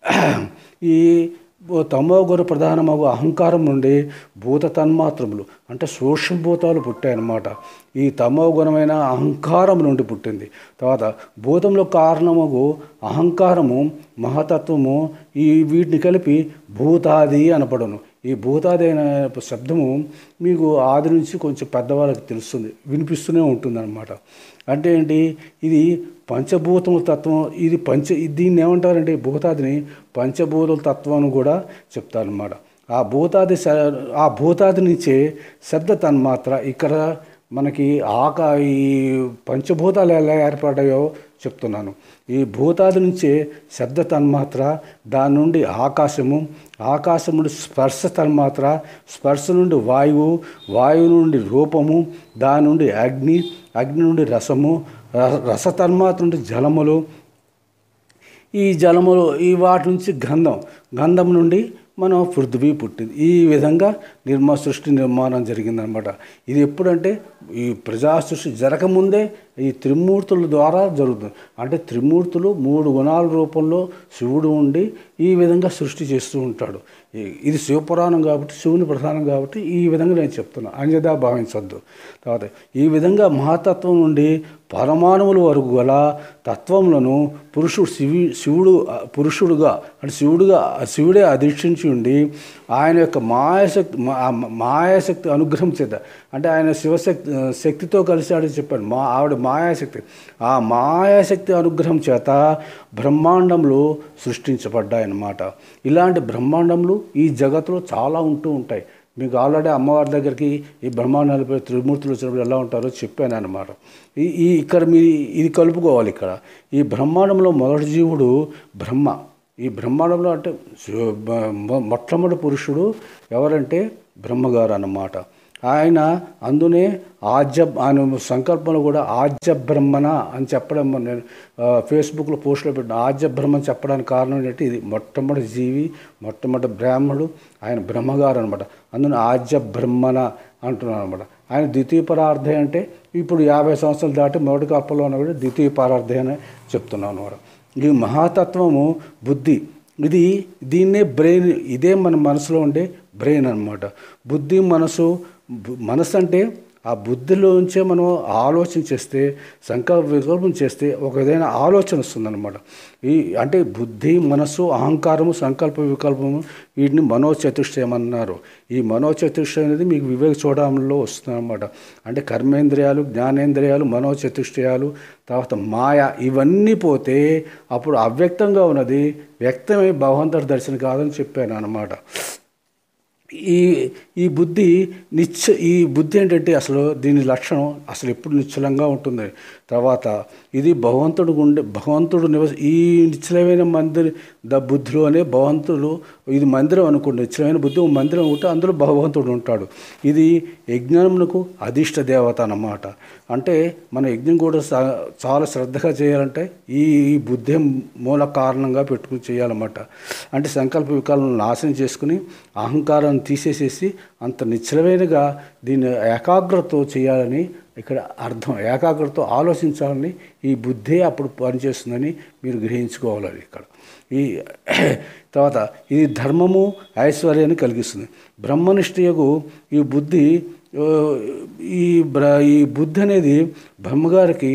ఈ తమో గుణ ప్రధానమగు అహంకారం నుండి భూత తన్మాత్రములు అంటే సూక్ష్మభూతాలు పుట్టాయన్నమాట ఈ తమో గుణమైన అహంకారం నుండి పుట్టింది తర్వాత భూతంలో కారణమగు అహంకారము మహతత్వము ఈ వీటిని కలిపి భూతాది అనపడను ఈ భూతాది అనే శబ్దము మీకు ఆది నుంచి కొంచెం పెద్దవాళ్ళకి తెలుస్తుంది వినిపిస్తూనే ఉంటుందన్నమాట అంటే ఏంటి ఇది పంచభూతముల తత్వం ఇది పంచ దీన్ని ఏమంటారంటే ఈ భూతాదిని పంచభూతుల తత్వం అని కూడా చెప్తారనమాట ఆ భూతాది శ- ఆ భూతాది నుంచే శబ్ద తన్మాత్ర ఇక్కడ మనకి ఆక ఈ పంచభూతాలు ఎలా ఏర్పడ్డాయో చెప్తున్నాను ఈ భూతాది నుంచే శబ్ద తన్మాత్ర దాని నుండి ఆకాశము ఆకాశం నుండి స్పర్శ తన్మాత్ర స్పర్శ నుండి వాయువు వాయువు నుండి రూపము దాని నుండి అగ్ని అగ్ని నుండి రసము ర- రస తన్మాత్ర నుండి జలములు ఈ జలములు ఈ వాటి నుంచి గంధం గంధం నుండి మనం పృథ్వీ పుట్టింది ఈ విధంగా నిర్మా సృష్టి నిర్మాణం జరిగిందనమాట ఇది ఎప్పుడంటే ఈ ప్రజా సృష్టి జరగముందే ఈ త్రిమూర్తుల ద్వారా జరుగుతుంది అంటే త్రిమూర్తులు మూడు గుణాల రూపంలో శివుడు ఉండి ఈ విధంగా సృష్టి చేస్తూ ఉంటాడు ఈ- ఇది శివపురాణం కాబట్టి శివుని ప్రధానం కాబట్టి ఈ విధంగా నేను చెప్తున్నా అన్యదా భావించొద్దు తర్వాత ఈ విధంగా మహాతత్వం నుండి పరమాణువుల వరకు గల తత్వములను పురుషుడు శివి శివుడు ఆ, పురుషుడుగా అంటే శివుడుగా శివుడే అధిష్ఠించి ఉండి ఆయన యొక్క మాయాశక్తి మా- ఆ మాయాశక్తి అనుగ్రహం చేత అంటే ఆయన శివశక్తి శక్తితో కలిశాడని చెప్పాడు మా ఆవిడ మాయాశక్తి ఆ మాయాశక్తి అనుగ్రహం చేత బ్రహ్మాండంలో సృష్టించబడ్డాయన్నమాట ఇలాంటి బ్రహ్మాండంలో ఈ జగత్తులో చాలా ఉంటూ ఉంటాయి మీకు ఆల్రెడీ అమ్మవారి దగ్గరికి ఈ బ్రహ్మాండాలపై త్రిమూర్తులు వచ్చినప్పుడు ఎలా ఉంటారో చెప్పాను అనమాట ఈ ఈ ఇక్కడ మీ ఇది కలుపుకోవాలి ఇక్కడ ఈ బ్రహ్మాండంలో మొదటి జీవుడు బ్రహ్మ ఈ బ్రహ్మాండంలో అంటే శివ- బ- మొ- మొట్టమొదటి పురుషుడు ఎవరంటే బ్రహ్మగారు అన్నమాట ఆయన అందునే ఆద్య ఆయన సంకల్పంలో కూడా ఆద్య బ్రహ్మణ అని చెప్పడం నేను ఆ, ఫేస్బుక్లో పోస్ట్లో పెట్టిన ఆద్య బ్రహ్మని చెప్పడానికి కారణం ఏంటంటే ఇది మొట్టమొదటి జీవి మొట్టమొదటి బ్రాహ్మణుడు ఆయన బ్రహ్మగారు అనమాట అందులో ఆద్య బ్రహ్మణ అంటున్నాను అనమాట ఆయన ద్వితీయ పరార్థ అంటే ఇప్పుడు యాభై సంవత్సరాలు దాటి మొదటి కప్పలో ఉన్న కూడా ద్వితీయ పరార్థ అని చెప్తున్నాను అనమాట ఈ మహాతత్వము బుద్ధి ఇది దీన్నే బ్రెయిన్ ఇదే మన మనసులో ఉండే బ్రెయిన్ అన్నమాట బుద్ధి మనసు బు- మనసు అంటే ఆ బుద్ధిలోంచే మనం ఆలోచన చేస్తే సంకల్ప వికల్పం చేస్తే ఒక ఏదైనా ఆలోచన వస్తుందన్నమాట ఈ అంటే బుద్ధి మనసు అహంకారము సంకల్ప వికల్పము వీటిని మనోచతుష్టయం అన్నారు ఈ మనోచతుష్టయం అనేది మీకు వివేక చూడడంలో వస్తుందన్నమాట అంటే కర్మేంద్రియాలు జ్ఞానేంద్రియాలు మనోచతుష్టయాలు తర్వాత మాయ ఇవన్నీ పోతే అప్పుడు అవ్యక్తంగా ఉన్నది వ్యక్తమై భగవంతుడి దర్శనం కాదని చెప్పాను అన్నమాట ఈ ఈ బుద్ధి నిశ్చ ఈ బుద్ధి ఏంటంటే అసలు దీని లక్షణం అసలు ఎప్పుడు నిశ్చలంగా ఉంటుంది తర్వాత ఇది భగవంతుడు ఉండే భగవంతుడు నివస ఈ నిశ్చలమైన మందిర ద బుద్ధిలోనే భగవంతుడు ఇది మందిరం అనుకోండి నిశ్చలమైన బుద్ధి ఒక మందిరం ఉంటే అందులో భగవంతుడు ఉంటాడు ఇది యజ్ఞమునకు అధిష్ట దేవత అన్నమాట అంటే మన యజ్ఞం కూడా సా- చాలా శ్రద్ధగా చేయాలంటే ఈ ఈ బుద్ధి మూల కారణంగా పెట్టుకుని చేయాలన్నమాట అంటే సంకల్ప వికాలను నాశనం చేసుకుని అహంకారాన్ని తీసేసేసి అంత నిశ్చలమైనగా దీన్ని ఏకాగ్రతతో చేయాలని ఇక్కడ అర్థం ఏకాగ్రతతో ఆలోచించాలని ఈ బుద్ధే అప్పుడు పనిచేస్తుందని మీరు గ్రహించుకోవాలి ఇక్కడ ఈ తర్వాత ఇది ధర్మము ఐశ్వర్యాన్ని కలిగిస్తుంది బ్రహ్మనిష్ఠయకు ఈ బుద్ధి ఆ, ఈ బ్ర ఈ బుద్ధి అనేది బ్రహ్మగారికి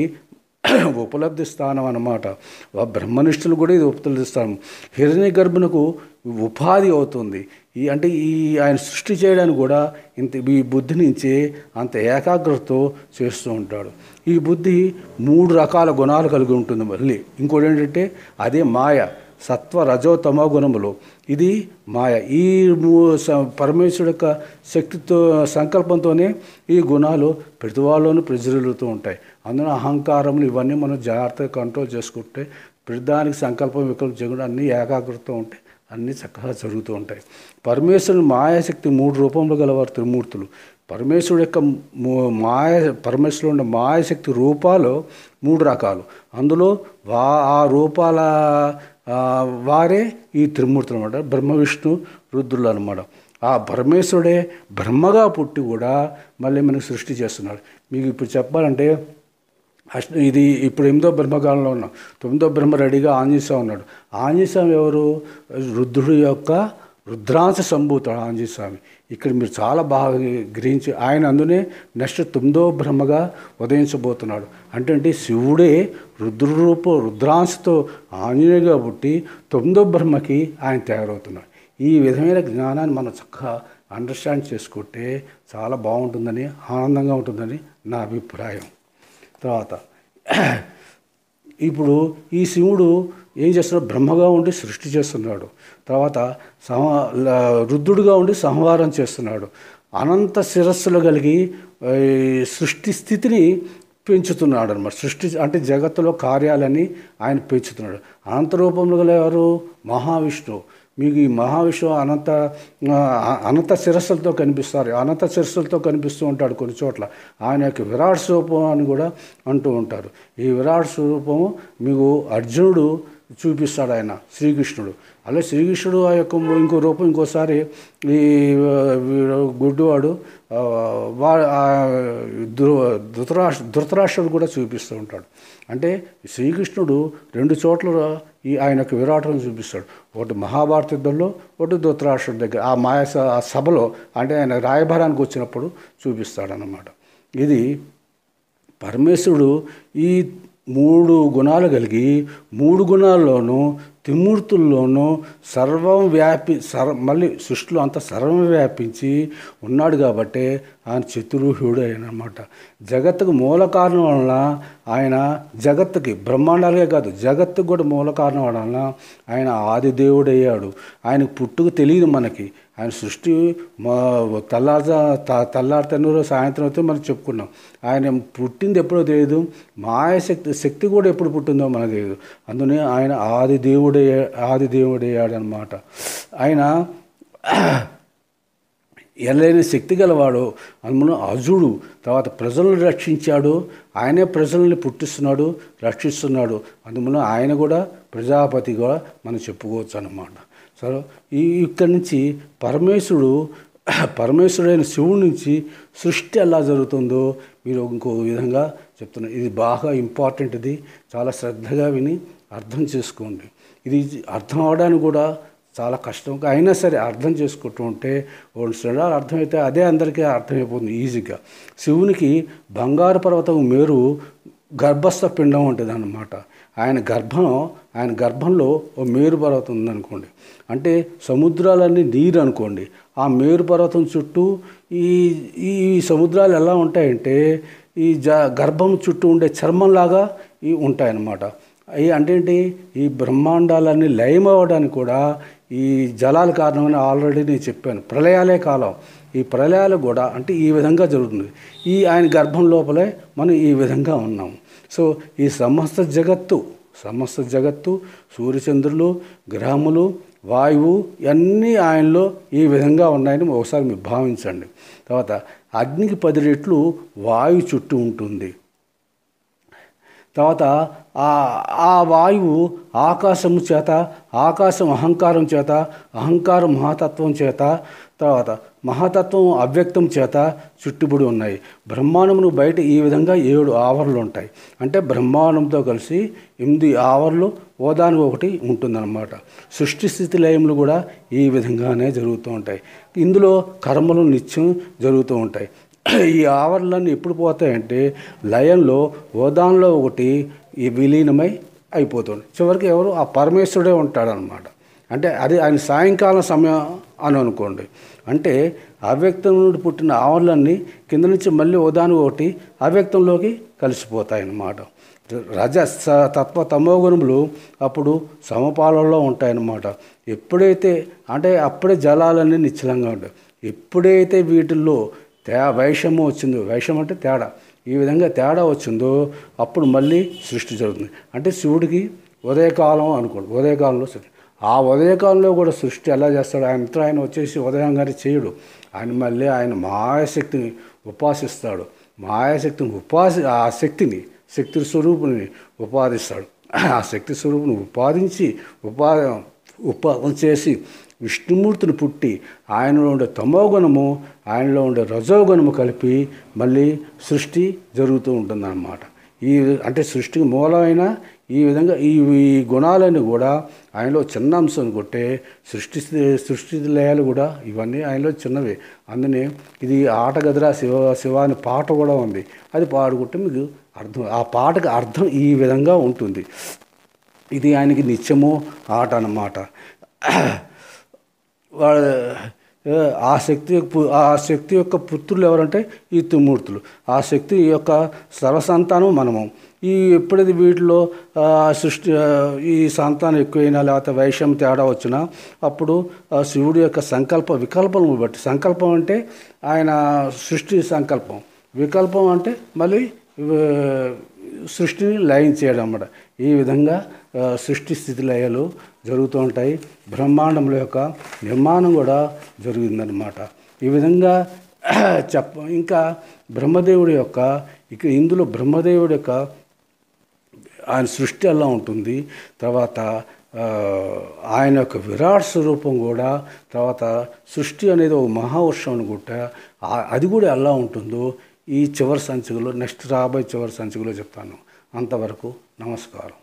ఉపలబ్ధి స్థానం అన్నమాట వా- బ్రహ్మనిష్ఠులు కూడా ఇది ఉపలబ్ధి స్థానం హిరణ్య గర్భునకు ఉపాధి అవుతుంది ఈ అంటే ఈ ఆయన సృష్టి చేయడానికి కూడా ఇంత ఈ బుద్ధి నుంచి అంత ఏకాగ్రతతో చేస్తూ ఉంటాడు ఈ బుద్ధి మూడు రకాల గుణాలు కలిగి ఉంటుంది మళ్ళీ ఇంకోటి ఏంటంటే అదే మాయ సత్వ రజో తమో గుణములు ఇది మాయ ఈ మూ- స- పరమేశ్వరుడు యొక్క శక్తితో సంకల్పంతోనే ఈ గుణాలు ప్రతి వాళ్ళలోనూ ప్రజ్వలుతూ ఉంటాయి అందులో అహంకారములు ఇవన్నీ మనం జాగ్రత్తగా కంట్రోల్ చేసుకుంటే ప్రతిదానికి సంకల్పం వికల్పం చేయకుండా అన్నీ ఏకాగ్రత ఉంటే అన్నీ చక్కగా జరుగుతూ ఉంటాయి పరమేశ్వరుని మాయాశక్తి మూడు రూపంలో గలవారు త్రిమూర్తులు పరమేశ్వరుడు యొక్క మూ- మాయ పరమేశ్వరుడు ఉన్న మాయాశక్తి రూపాలు మూడు రకాలు అందులో వా ఆ రూపాల ఆ, వారే ఈ త్రిమూర్తులు అనమాట బ్రహ్మ విష్ణు రుద్రులు అనమాట ఆ పరమేశ్వరుడే బ్రహ్మగా పుట్టి కూడా మళ్ళీ మనకు సృష్టి చేస్తున్నాడు మీకు ఇప్పుడు చెప్పాలంటే అష్ట ఇది ఇప్పుడు ఎనిమిదో బ్రహ్మకాలంలో ఉన్నాం తొమ్మిదో బ్రహ్మ రెడీగా ఆంజనేయ ఉన్నాడు ఆంజనేయ స్వామి ఎవరు రుద్రుడి యొక్క రుద్రాంశ సంభూతుడు ఆంజనేయ స్వామి ఇక్కడ మీరు చాలా బాగా గ్రహించి ఆయన అందునే నెక్స్ట్ తొమ్మిదో బ్రహ్మగా ఉదయించబోతున్నాడు అంటే అంటే శివుడే రుద్రరూప రుద్రాంశతో ఆంజనేయుగా పుట్టి తొమ్మిదో బ్రహ్మకి ఆయన తయారవుతున్నాడు ఈ విధమైన జ్ఞానాన్ని మనం చక్కగా అండర్స్టాండ్ చేసుకుంటే చాలా బాగుంటుందని ఆనందంగా ఉంటుందని నా అభిప్రాయం తర్వాత ఇప్పుడు ఈ శివుడు ఏం చేస్తున్నాడు బ్రహ్మగా ఉండి సృష్టి చేస్తున్నాడు తర్వాత సమ ల- రుద్రుడుగా ఉండి సంహారం చేస్తున్నాడు అనంత శిరస్సులు కలిగి ఈ సృష్టి స్థితిని పెంచుతున్నాడు అనమాట సృష్టి అంటే జగత్తులో కార్యాలని ఆయన పెంచుతున్నాడు అనంత రూపంలో గల ఎవరు మహావిష్ణువు మీకు ఈ మహావిష్ణువు అనంత ఆ, అనంత శిరస్సులతో కనిపిస్తారు అనంత శిరస్సులతో కనిపిస్తూ ఉంటాడు కొన్ని చోట్ల ఆయన యొక్క విరాట్ స్వరూపం అని కూడా అంటూ ఉంటారు ఈ విరాట్ స్వరూపము మీకు అర్జునుడు చూపిస్తాడు ఆయన శ్రీకృష్ణుడు అలాగే శ్రీకృష్ణుడు ఆ యొక్క ఇంకో రూపం ఇంకోసారి ఈ ఆ, వీడు గుడ్డివాడు ఆ, వా ఆ, ధృ ధృతరాష్ట్ర ధృతరాష్ట్రుడు కూడా చూపిస్తూ ఉంటాడు అంటే శ్రీకృష్ణుడు రెండు చోట్ల ఈ ఆయన యొక్క విరాటం చూపిస్తాడు ఒకటి మహాభారత యుద్ధంలో ఒకటి ధృతరాష్ట్రుడి దగ్గర ఆ మాయ స- ఆ సభలో అంటే ఆయన రాయభారానికి వచ్చినప్పుడు చూపిస్తాడన్నమాట ఇది పరమేశ్వరుడు ఈ మూడు గుణాలు కలిగి మూడు గుణాల్లోనూ త్రిమూర్తుల్లోనూ సర్వం వ్యాపి సర్వ మళ్ళీ సృష్టిలో అంతా సర్వం వ్యాపించి ఉన్నాడు కాబట్టి ఆయన చతుర్హుడు ఆయన అనమాట జగత్తుకు మూల కారణం వలన ఆయన జగత్తుకి బ్రహ్మాండాలకే కాదు జగత్తుకు కూడా మూల కారణం వలన ఆయన ఆది దేవుడు అయ్యాడు ఆయనకు పుట్టుకు తెలియదు మనకి ఆయన సృష్టి మా తెల్లారుజా తెల్లారితెన్నూరు సాయంత్రం అయితే మనం చెప్పుకున్నాం ఆయన పుట్టింది ఎప్పుడో తెలియదు మాయాశక్తి శక్తి కూడా ఎప్పుడు పుట్టిందో మనకు తెలియదు అందునే ఆయన ఆది దేవుడే ఆది దేవుడయ్యాడు అనమాట ఆయన ఎల్లైన శక్తి గలవాడు అందులో అజుడు తర్వాత ప్రజలను రక్షించాడు ఆయనే ప్రజల్ని పుట్టిస్తున్నాడు రక్షిస్తున్నాడు అందువల్ల ఆయన కూడా ప్రజాపతిగా మనం చెప్పుకోవచ్చు అన్నమాట సరే ఈ ఇక్కడి నుంచి పరమేశ్వరుడు పరమేశ్వరుడైన శివుడి నుంచి సృష్టి ఎలా జరుగుతుందో మీరు ఇంకో విధంగా చెప్తున్నారు ఇది బాగా ఇంపార్టెంట్ ఇది చాలా శ్రద్ధగా విని అర్థం చేసుకోండి ఇది అర్థం అవడానికి కూడా చాలా కష్టం అయినా సరే అర్థం చేసుకుంటూ ఉంటే రెండు శ్రేణాలు అర్థమైతే అదే అందరికీ అర్థమైపోతుంది ఈజీగా శివునికి బంగారు పర్వతం మేరు గర్భస్థ పిండం ఉంటుంది అన్నమాట ఆయన గర్భం ఆయన గర్భంలో ఓ మేరు పర్వతం ఉందనుకోండి అంటే సముద్రాలన్నీ నీరు అనుకోండి ఆ మేరు పర్వతం చుట్టూ ఈ ఈ సముద్రాలు ఎలా ఉంటాయంటే ఈ జ గర్భం చుట్టూ ఉండే చర్మంలాగా ఈ ఉంటాయన్నమాట అవి అంటే ఏంటి ఈ బ్రహ్మాండాలన్నీ లయం అవ్వడానికి కూడా ఈ జలాల కారణమని ఆల్రెడీ నేను చెప్పాను ప్రళయాలే కాలం ఈ ప్రళయాలు కూడా అంటే ఈ విధంగా జరుగుతుంది ఈ ఆయన గర్భం లోపలే మనం ఈ విధంగా ఉన్నాం సో ఈ సమస్త జగత్తు సమస్త జగత్తు సూర్యచంద్రులు గ్రహములు వాయువు ఇవన్నీ ఆయనలో ఈ విధంగా ఉన్నాయని ఒకసారి మీరు భావించండి తర్వాత అగ్నికి పది రెట్లు వాయు చుట్టూ ఉంటుంది తర్వాత ఆ ఆ వాయువు ఆకాశము చేత ఆకాశం అహంకారం చేత అహంకారం మహాతత్వం చేత తర్వాత మహాతత్వం అవ్యక్తం చేత చుట్టుబడి ఉన్నాయి బ్రహ్మాండమును బయట ఈ విధంగా ఏడు ఆవరణలు ఉంటాయి అంటే బ్రహ్మాండంతో కలిసి ఎనిమిది ఆవరణలు ఓదానికి ఒకటి ఉంటుందన్నమాట సృష్టి స్థితి లయములు కూడా ఈ విధంగానే జరుగుతూ ఉంటాయి ఇందులో కర్మలు నిత్యం జరుగుతూ ఉంటాయి ఈ ఆవరణలన్నీ ఎప్పుడు పోతాయంటే లయంలో ఓదాన్లో ఒకటి ఈ విలీనమై అయిపోతుంది చివరికి ఎవరు ఆ పరమేశ్వరుడే ఉంటాడనమాట అంటే అది ఆయన సాయంకాలం సమయం అని అనుకోండి అంటే అవ్యక్తం నుండి పుట్టిన ఆవరణలన్నీ కింద నుంచి మళ్ళీ ఉదాహరణ ఒకటి అవ్యక్తంలోకి కలిసిపోతాయి అన్నమాట రజ స తత్వ తమోగుణములు అప్పుడు సమపాలలో ఉంటాయన్నమాట ఎప్పుడైతే అంటే అప్పుడే జలాలన్నీ నిశ్చలంగా ఉంటాయి ఎప్పుడైతే వీటిల్లో తే వైషమ్యం వచ్చిందో వైషం అంటే తేడా ఈ విధంగా తేడా వచ్చిందో అప్పుడు మళ్ళీ సృష్టి జరుగుతుంది అంటే శివుడికి ఉదయకాలం అనుకోండి ఉదయకాలంలో సృష్టి ఆ ఉదయకాలంలో కూడా సృష్టి ఎలా చేస్తాడు ఆయన ఇతర ఆయన వచ్చేసి ఉదయం గారి చేయడు ఆయన మళ్ళీ ఆయన మాయాశక్తిని ఉపాసిస్తాడు మాయాశక్తిని ఉపాసి ఆ శక్తిని శక్తి స్వరూపుని ఉపాదిస్తాడు ఆ శక్తి స్వరూపుని ఉపాదించి ఉపా ఉపాదం చేసి విష్ణుమూర్తిని పుట్టి ఆయనలో ఉండే తమోగుణము ఆయనలో ఉండే రజోగుణము కలిపి మళ్ళీ సృష్టి జరుగుతూ ఉంటుందన్నమాట ఈ అంటే సృష్టికి మూలమైన ఈ విధంగా ఈ ఈ గుణాలన్నీ కూడా ఆయనలో చిన్న అంశం అనుకుంటే సృష్టి సృష్టి లయాలు కూడా ఇవన్నీ ఆయనలో చిన్నవి అందునే ఇది ఆట గదిరా శివ శివ అనే పాట కూడా ఉంది అది పాడుకుంటే మీకు అర్థం ఆ పాటకి అర్థం ఈ విధంగా ఉంటుంది ఇది ఆయనకి నిత్యము ఆట అన్నమాట వాళ్ళ ఆ శక్తి యొక్క- ఆ శక్తి యొక్క పుత్రులు ఎవరంటే ఈ త్రిమూర్తులు ఆ శక్తి యొక్క సర్వసంతానం మనము ఈ ఎప్పుడైతే వీటిలో ఆ, సృష్టి ఆ, ఈ సంతానం ఎక్కువైనా లేకపోతే వైషం తేడా వచ్చినా అప్పుడు ఆ శివుడి యొక్క సంకల్ప వికల్పం బట్టి సంకల్పం అంటే ఆయన సృష్టి సంకల్పం వికల్పం అంటే మళ్ళీ ఆ, సృష్టిని లయం చేయడం అన్నమాట ఈ విధంగా ఆ, సృష్టి స్థితి లయాలు జరుగుతూ ఉంటాయి బ్రహ్మాండముల యొక్క నిర్మాణం కూడా జరిగిందనమాట ఈ విధంగా చెప్ప ఇంకా బ్రహ్మదేవుడి యొక్క ఇక ఇందులో బ్రహ్మదేవుడి యొక్క ఆయన సృష్టి ఎలా ఉంటుంది తర్వాత ఆ, ఆయన యొక్క విరాట్ స్వరూపం కూడా తర్వాత సృష్టి అనేది ఒక మహావర్షం అనుకుంటా ఆ- అది కూడా ఎలా ఉంటుందో ఈ చివరి సంచికలో నెక్స్ట్ రాబోయే చివరి సంచికలో చెప్తాను అంతవరకు నమస్కారం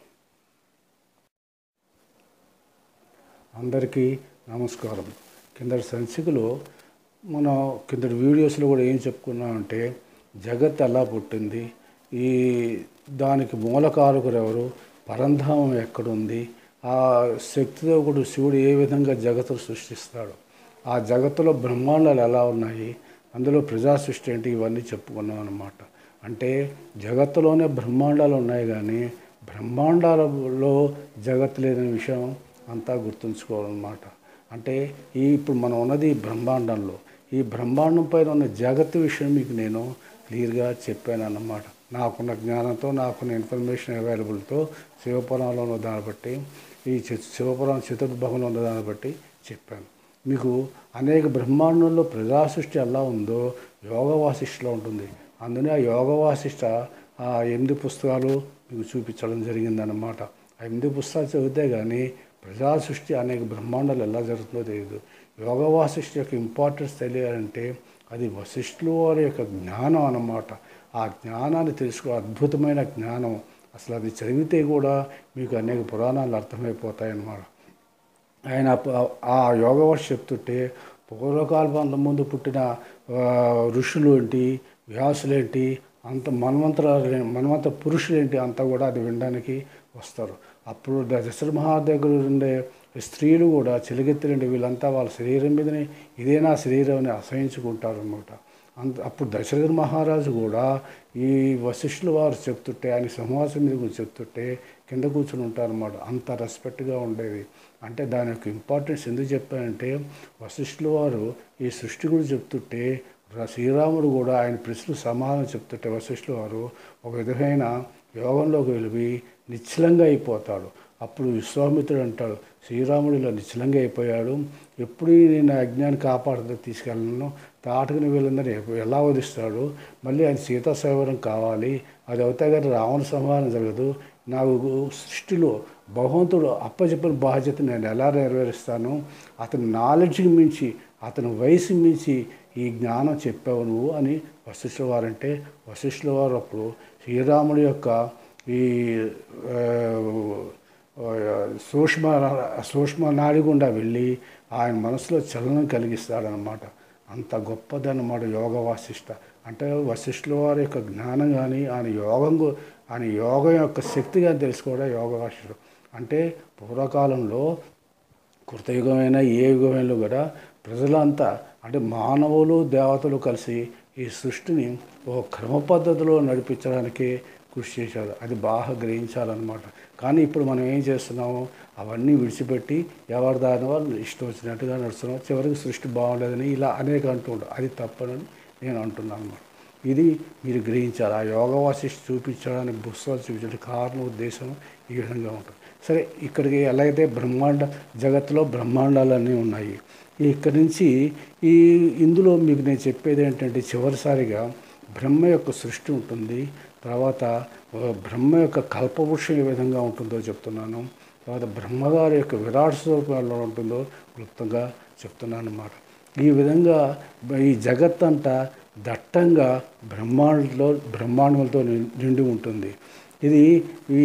అందరికీ నమస్కారం కిందటి సంచికలో మనం కిందటి వీడియోస్లో కూడా ఏం చెప్పుకున్నామంటే జగత్ ఎలా పుట్టింది ఈ దానికి మూలకారకుడు ఎవరు పరంధామం ఎక్కడుంది ఆ శక్తితో కూడా శివుడు ఏ విధంగా జగత్తును సృష్టిస్తాడు ఆ జగత్తులో బ్రహ్మాండాలు ఎలా ఉన్నాయి అందులో ప్రజా సృష్టి ఏంటి ఇవన్నీ చెప్పుకున్నాం అన్నమాట అంటే జగత్తులోనే బ్రహ్మాండాలు ఉన్నాయి కానీ బ్రహ్మాండాలలో జగత్తు లేని విషయం అంతా గుర్తుంచుకోవాలన్నమాట అంటే ఈ ఇప్పుడు మనం ఉన్నది ఈ బ్రహ్మాండంలో ఈ బ్రహ్మాండం పైన ఉన్న జగత్తు విషయం మీకు నేను క్లియర్గా చెప్పాను అన్నమాట నాకున్న జ్ఞానంతో నాకున్న ఇన్ఫర్మేషన్ అవైలబుల్తో శివపురాణంలో ఉన్న దాన్ని బట్టి ఈ చి- శివపురాణం చతుర్భవంలో ఉన్న దాన్ని బట్టి చెప్పాను మీకు అనేక బ్రహ్మాండంలో ప్రజా సృష్టి ఎలా ఉందో యోగ వాసిష్టలో ఉంటుంది అందునే ఆ యోగ వాసిష్ట ఆ ఎనిమిది పుస్తకాలు మీకు చూపించడం జరిగిందన్నమాట ఆ ఎనిమిది పుస్తకాలు చదివితే కానీ ప్రజా సృష్టి అనేక బ్రహ్మాండాలు ఎలా జరుగుతుందో తెలియదు యోగ వాసిష్ఠ యొక్క ఇంపార్టెన్స్ తెలియాలంటే అది వశిష్ఠుల వారి యొక్క జ్ఞానం అన్నమాట ఆ జ్ఞానాన్ని తెలుసుకో అద్భుతమైన జ్ఞానం అసలు అది చదివితే కూడా మీకు అనేక పురాణాలు అర్థమైపోతాయి అన్నమాట ఆయన ప- ఆ యోగ వర్ష చెప్తుంటే పూర్వకాలం అంత ముందు పుట్టిన ఆ, ఋషులు ఏంటి వ్యాసులేంటి అంత మన్వంతరాలు మన్వంత పురుషులేంటి అంతా కూడా అది వినడానికి వస్తారు అప్పుడు దశరథ మహా దగ్గర ఉండే స్త్రీలు కూడా చెలిగెత్తులండి వీళ్ళంతా వాళ్ళ శరీరం మీదనే ఇదే నా శరీరం అని అసహించుకుంటారు అనమాట అంత అప్పుడు దశరథ మహారాజు కూడా ఈ వశిష్ఠుల వారు చెప్తుంటే ఆయన సింహాసనం మీద కూర్చొని చెప్తుంటే కింద కూర్చుని ఉంటారన్నమాట అంత రెస్పెక్ట్గా ఉండేది అంటే దాని యొక్క ఇంపార్టెన్స్ ఎందుకు చెప్పానంటే వశిష్ఠుల వారు ఈ సృష్టి గురించి చెప్తుంటే ర- శ్రీరాముడు కూడా ఆయన ప్రశ్నలు సమాధానం చెప్తుంటే వశిష్ఠుల వారు ఒక విధమైన యోగంలోకి వెళ్ళి నిశ్చలంగా అయిపోతాడు అప్పుడు విశ్వామిత్రుడు అంటాడు శ్రీరాముడు ఇలా నిశ్చలంగా అయిపోయాడు ఎప్పుడు నేను అజ్ఞాన్ని కాపాడుతూ తీసుకెళ్ళను తాటకుని వీళ్ళందరినీ ఎప్పు- ఎలా వదిస్తాడు మళ్ళీ ఆయన సీతా సేవరం కావాలి అది అవుతా కానీ రావణ సంహారం జరగదు నాకు సృష్టిలో భగవంతుడు అప్పచెప్పిన బాధ్యత నేను ఎలా నెరవేరుస్తాను అతని నాలెడ్జ్కి మించి అతని వయసు మించి ఈ జ్ఞానం చెప్పావు నువ్వు అని వశిష్ఠుల వారంటే వశిష్ఠుల వారు అప్పుడు శ్రీరాముడి యొక్క ఈ ఆ, ఆ, సూక్ష్మ సూక్ష్మ నాడి గుండా వెళ్ళి ఆయన మనసులో చలనం కలిగిస్తాడనమాట అంత గొప్పదన్నమాట యోగ వాసిష్ట అంటే వశిష్ఠుల వారి యొక్క జ్ఞానం కానీ ఆయన యోగం గు- ఆయన యోగం యొక్క శక్తి కానీ తెలుసుకోవడం యోగ వాసిష్ఠుడు అంటే పూర్వకాలంలో కృతయుగమైన ఏ యుగమైనా కూడా ప్రజలంతా అంటే మానవులు దేవతలు కలిసి ఈ సృష్టిని ఒక క్రమ పద్ధతిలో నడిపించడానికి కృషి చేశారు అది బాగా గ్రహించాలన్నమాట కానీ ఇప్పుడు మనం ఏం చేస్తున్నాము అవన్నీ విడిచిపెట్టి ఎవరి దాని వాళ్ళు ఇష్టం వచ్చినట్టుగా నడుస్తున్నాం చివరికి సృష్టి బాగుండదని ఇలా అనేక అంటూ ఉంటారు అది తప్పనని నేను అంటున్నాను అన్నమాట ఇది మీరు గ్రహించాలి ఆ యోగ వాసిష్ఠ చూపించడానికి పుస్తకాలు చూపించడానికి కారణం ఉద్దేశం ఈ విధంగా ఉంటుంది సరే ఇక్కడికి ఎలా అయితే బ్రహ్మాండ జగత్తులో బ్రహ్మాండాలన్నీ ఉన్నాయి ఇక్కడి నుంచి ఈ ఇందులో మీకు నేను చెప్పేది ఏంటంటే చివరిసారిగా బ్రహ్మ యొక్క సృష్టి ఉంటుంది తర్వాత ఆ, బ్రహ్మ యొక్క కల్పవృక్షం ఏ విధంగా ఉంటుందో చెప్తున్నాను తర్వాత బ్రహ్మగారి యొక్క విరాట్ స్వరూపం ఎలా ఉంటుందో క్లుప్తంగా చెప్తున్నాను అన్నమాట ఈ విధంగా ఈ జగత్ అంతా దట్టంగా బ్రహ్మాండంలో బ్రహ్మాండములతో నిం- నిండి ఉంటుంది ఇది ఈ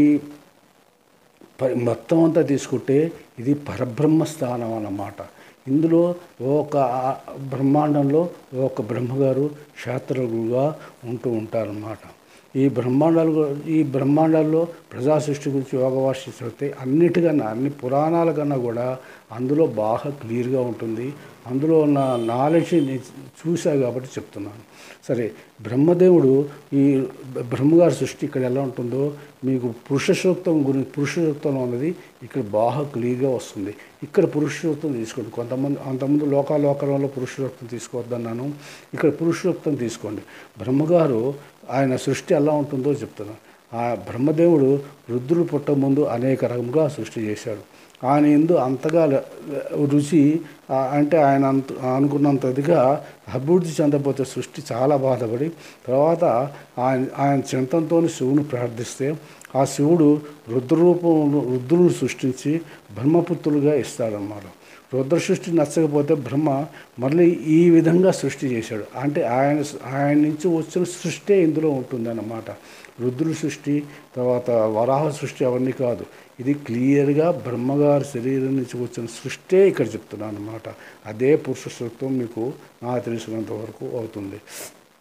ప- మొత్తం అంతా తీసుకుంటే ఇది పరబ్రహ్మ స్థానం అన్నమాట ఇందులో ఒక ఆ- బ్రహ్మాండంలో ఒక బ్రహ్మగారు క్షేత్రగురుగా ఉంటూ ఉంటారన్నమాట ఈ బ్రహ్మాండాలు గు- ఈ బ్రహ్మాండాల్లో ప్రజా సృష్టి గురించి యోగవాసి చదివితే అన్నిటికన్నా అన్ని పురాణాల కన్నా కూడా అందులో బాగా క్లియర్గా ఉంటుంది అందులో ఉన్న నాలెడ్జ్ నేను చూసా కాబట్టి చెప్తున్నాను సరే బ్రహ్మదేవుడు ఈ బ్రహ్మగారి సృష్టి ఇక్కడ ఎలా ఉంటుందో మీకు పురుష సూక్తం గురించి పురుష సూక్తంలో ఉన్నది ఇక్కడ బాగా క్లియర్గా వస్తుంది ఇక్కడ పురుష సూక్తం తీసుకోండి కొంతమంది అంతకుముందు లోకాలోకరంలో పురుష సూక్తం తీసుకోవద్దన్నాను ఇక్కడ పురుష సూక్తం తీసుకోండి బ్రహ్మగారు ఆయన సృష్టి ఎలా ఉంటుందో చెప్తున్నాను ఆ బ్రహ్మదేవుడు రుద్రుడు పుట్ట ముందు అనేక రకముగా సృష్టి చేశాడు ఆయన ఎందు అంతగా ల- రుచి ఆ, అంటే ఆయన అంత అనుకున్నంతదిగా అభివృద్ధి చెందబోతే సృష్టి చాలా బాధపడి తర్వాత ఆయన ఆయన చింతంతో శివుని ప్రార్థిస్తే ఆ శివుడు రుద్రరూపంలో రుద్రుని సృష్టించి బ్రహ్మపుత్రులుగా ఇస్తాడన్నమాట రుద్ర సృష్టి నచ్చకపోతే బ్రహ్మ మళ్ళీ ఈ విధంగా సృష్టి చేశాడు అంటే ఆయన ఆయన నుంచి వచ్చిన సృష్టి ఇందులో ఉంటుందన్నమాట రుద్రుడి సృష్టి తర్వాత వరాహ సృష్టి అవన్నీ కాదు ఇది క్లియర్గా బ్రహ్మగారి శరీరం నుంచి వచ్చిన సృష్టే ఇక్కడ చెప్తున్నాను అనమాట అదే పురుష సూక్తం మీకు నాకు తెలిసినంత వరకు అవుతుంది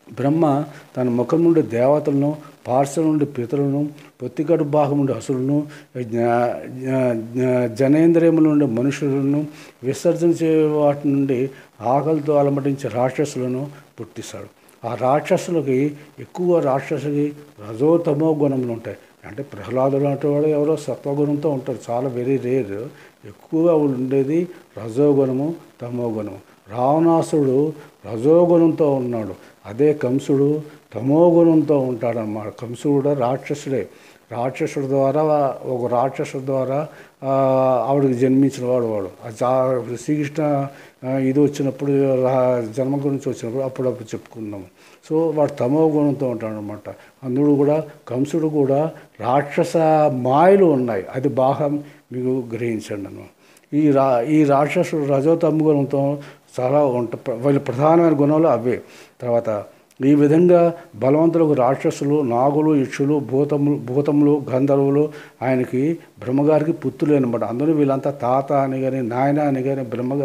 బ్రహ్మ తన ముఖం నుండి దేవతలను పార్శ్వ నుండి పితరులను పొత్తికడు భాగం నుండి అసురులను జ్ఞా- జ్ఞా- జ్ఞా- జనేంద్రియముల నుండి మనుషులను విసర్జించే వాటి నుండి ఆకలితో అలమటించే రాక్షసులను పుట్టిస్తాడు ఆ రాక్షసులకి ఎక్కువ రాక్షసులకి రజోతమో గుణములు ఉంటాయి అంటే ప్రహ్లాదులు అంటే వాడు ఎవరో సత్వగుణంతో ఉంటారు చాలా వెరీ రేర్ ఎక్కువగా ఉండేది రజోగుణము తమో గుణము రావణాసుడు రజోగుణంతో ఉన్నాడు అదే కంసుడు తమోగుణంతో ఉంటాడన్నమాట కంసుడు కూడా రాక్షసుడే రాక్షసుడి ద్వారా ఒక రాక్షసుడి ద్వారా ఆ, ఆవిడకి జన్మించిన వాడు వాడు ఆ జా- శ్రీకృష్ణ ఆ, ఇది వచ్చినప్పుడు రా- జన్మ గురించి వచ్చినప్పుడు అప్పుడు అప్పుడు చెప్పుకున్నాము సో వాడు తమో గుణంతో ఉంటాడు అనమాట అందులో కూడా కంసుడు కూడా రాక్షస మాయలు ఉన్నాయి అది బాగా మీకు గ్రహించండి అన్నమాట ఈ రా ఈ రాక్షసుడు రజోతమ గుణంతో చాలా ఉంట వాళ్ళ ప్రధానమైన గుణాలు అవే తర్వాత ఈ విధంగా బలవంతులకు రాక్షసులు నాగులు యక్షులు భూతములు భూతములు గంధర్వులు ఆయనకి బ్రహ్మగారికి పుత్రులు అనమాట అందులో వీళ్ళంతా తాత అని కానీ నాయన అని కానీ బ్రహ్మ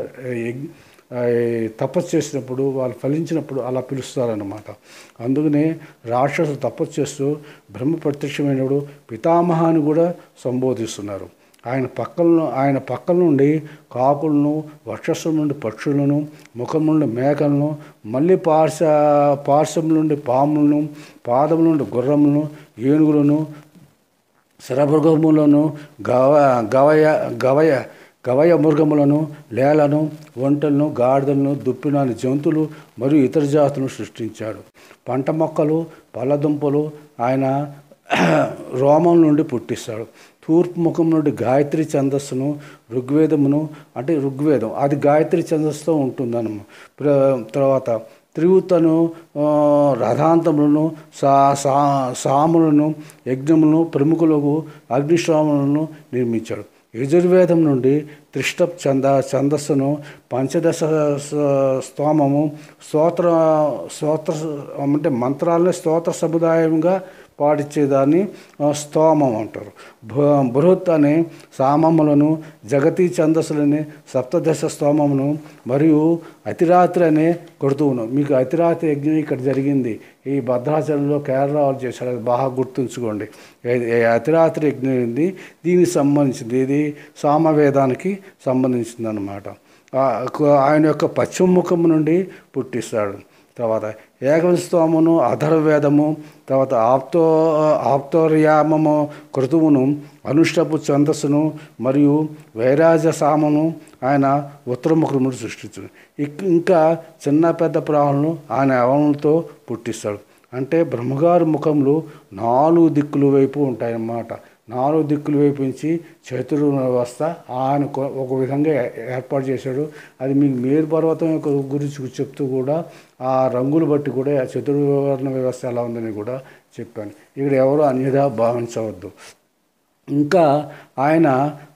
తపస్సు చేసినప్పుడు వాళ్ళు ఫలించినప్పుడు అలా పిలుస్తారన్నమాట అందుకనే రాక్షసులు తపస్సు చేస్తూ బ్రహ్మ ప్రత్యక్షమైనప్పుడు పితామహాన్ని కూడా సంబోధిస్తున్నారు ఆయన పక్కలను ఆయన పక్కల నుండి కాకులను వక్షస్సు నుండి పక్షులను ముఖం నుండి మేకలను మళ్ళీ పార్శ పార్శ్వం నుండి పాములను పాదం నుండి గుర్రములను ఏనుగులను శరభృగములను గవ గవయ గవయ గవయ మృగములను లేలను ఒంటలను గాడిదలను దుప్పినాని జంతువులు మరియు ఇతర జాతులను సృష్టించాడు పంట మొక్కలు పళ్ళదుంపలు ఆయన రోమం నుండి పుట్టిస్తాడు తూర్పు ముఖం నుండి గాయత్రి ఛందస్సును ఋగ్వేదమును అంటే ఋగ్వేదం అది గాయత్రి ఛందస్సుతో ఉంటుందన్నమాట ప్ర- తర్వాత త్రివుతను ఆ, రథాంతములను సా సా సాములను యజ్ఞములను ప్రముఖులకు అగ్నిశ్రాములను నిర్మించాడు యజుర్వేదం నుండి త్రిష్టప్ ఛంద ఛందస్సును పంచదశ స- స్తోమము స్తోత్ర స్తోత్ర అంటే మంత్రాలని స్తోత్ర సముదాయంగా పాటించేదాన్ని ఆ, స్తోమం అంటారు బృ- బృహత్ అనే సామములను జగతి ఛందస్సులని సప్తదశ స్తోమమును మరియు అతిరాత్రి అనే కొడుతువును మీకు అతిరాత్రి యజ్ఞం ఇక్కడ జరిగింది ఈ భద్రాచలంలో కేరళ వాళ్ళు చేశారు అది బాగా గుర్తుంచుకోండి ఏ- ఏ అతిరాత్రి యజ్ఞం ఉంది దీనికి సంబంధించింది ఇది సామవేదానికి సంబంధించింది అనమాట ఆయన యొక్క పశ్చిమ ముఖము నుండి పుట్టిస్తాడు తర్వాత ఏకవిస్తోమను అధర్వేదము తర్వాత ఆప్తో ఆప్తోర్యామము కృతువును అనుష్టపు ఛందస్సును మరియు వైరాజ సామను ఆయన ఉత్తరముఖమును సృష్టించాడు ఇక్- ఇంకా చిన్న పెద్ద ప్రాణులను ఆయన అవనంతో పుట్టిస్తాడు అంటే బ్రహ్మగారి ముఖంలో నాలుగు దిక్కుల వైపు ఉంటాయన్నమాట నాలుగు దిక్కుల వైపు నుంచి చతురు వ్యవస్థ ఆయన కొ- ఒక విధంగా ఏ- ఏర్పాటు చేశాడు అది మీకు మేరు పర్వతం యొక్క గురించి చెప్తూ కూడా ఆ రంగులు బట్టి కూడా ఆ చతుర్వర్ణ వ్యవస్థ ఎలా ఉందని కూడా చెప్పాను ఇక్కడ ఎవరు అన్యదా భావించవద్దు ఇంకా ఆయన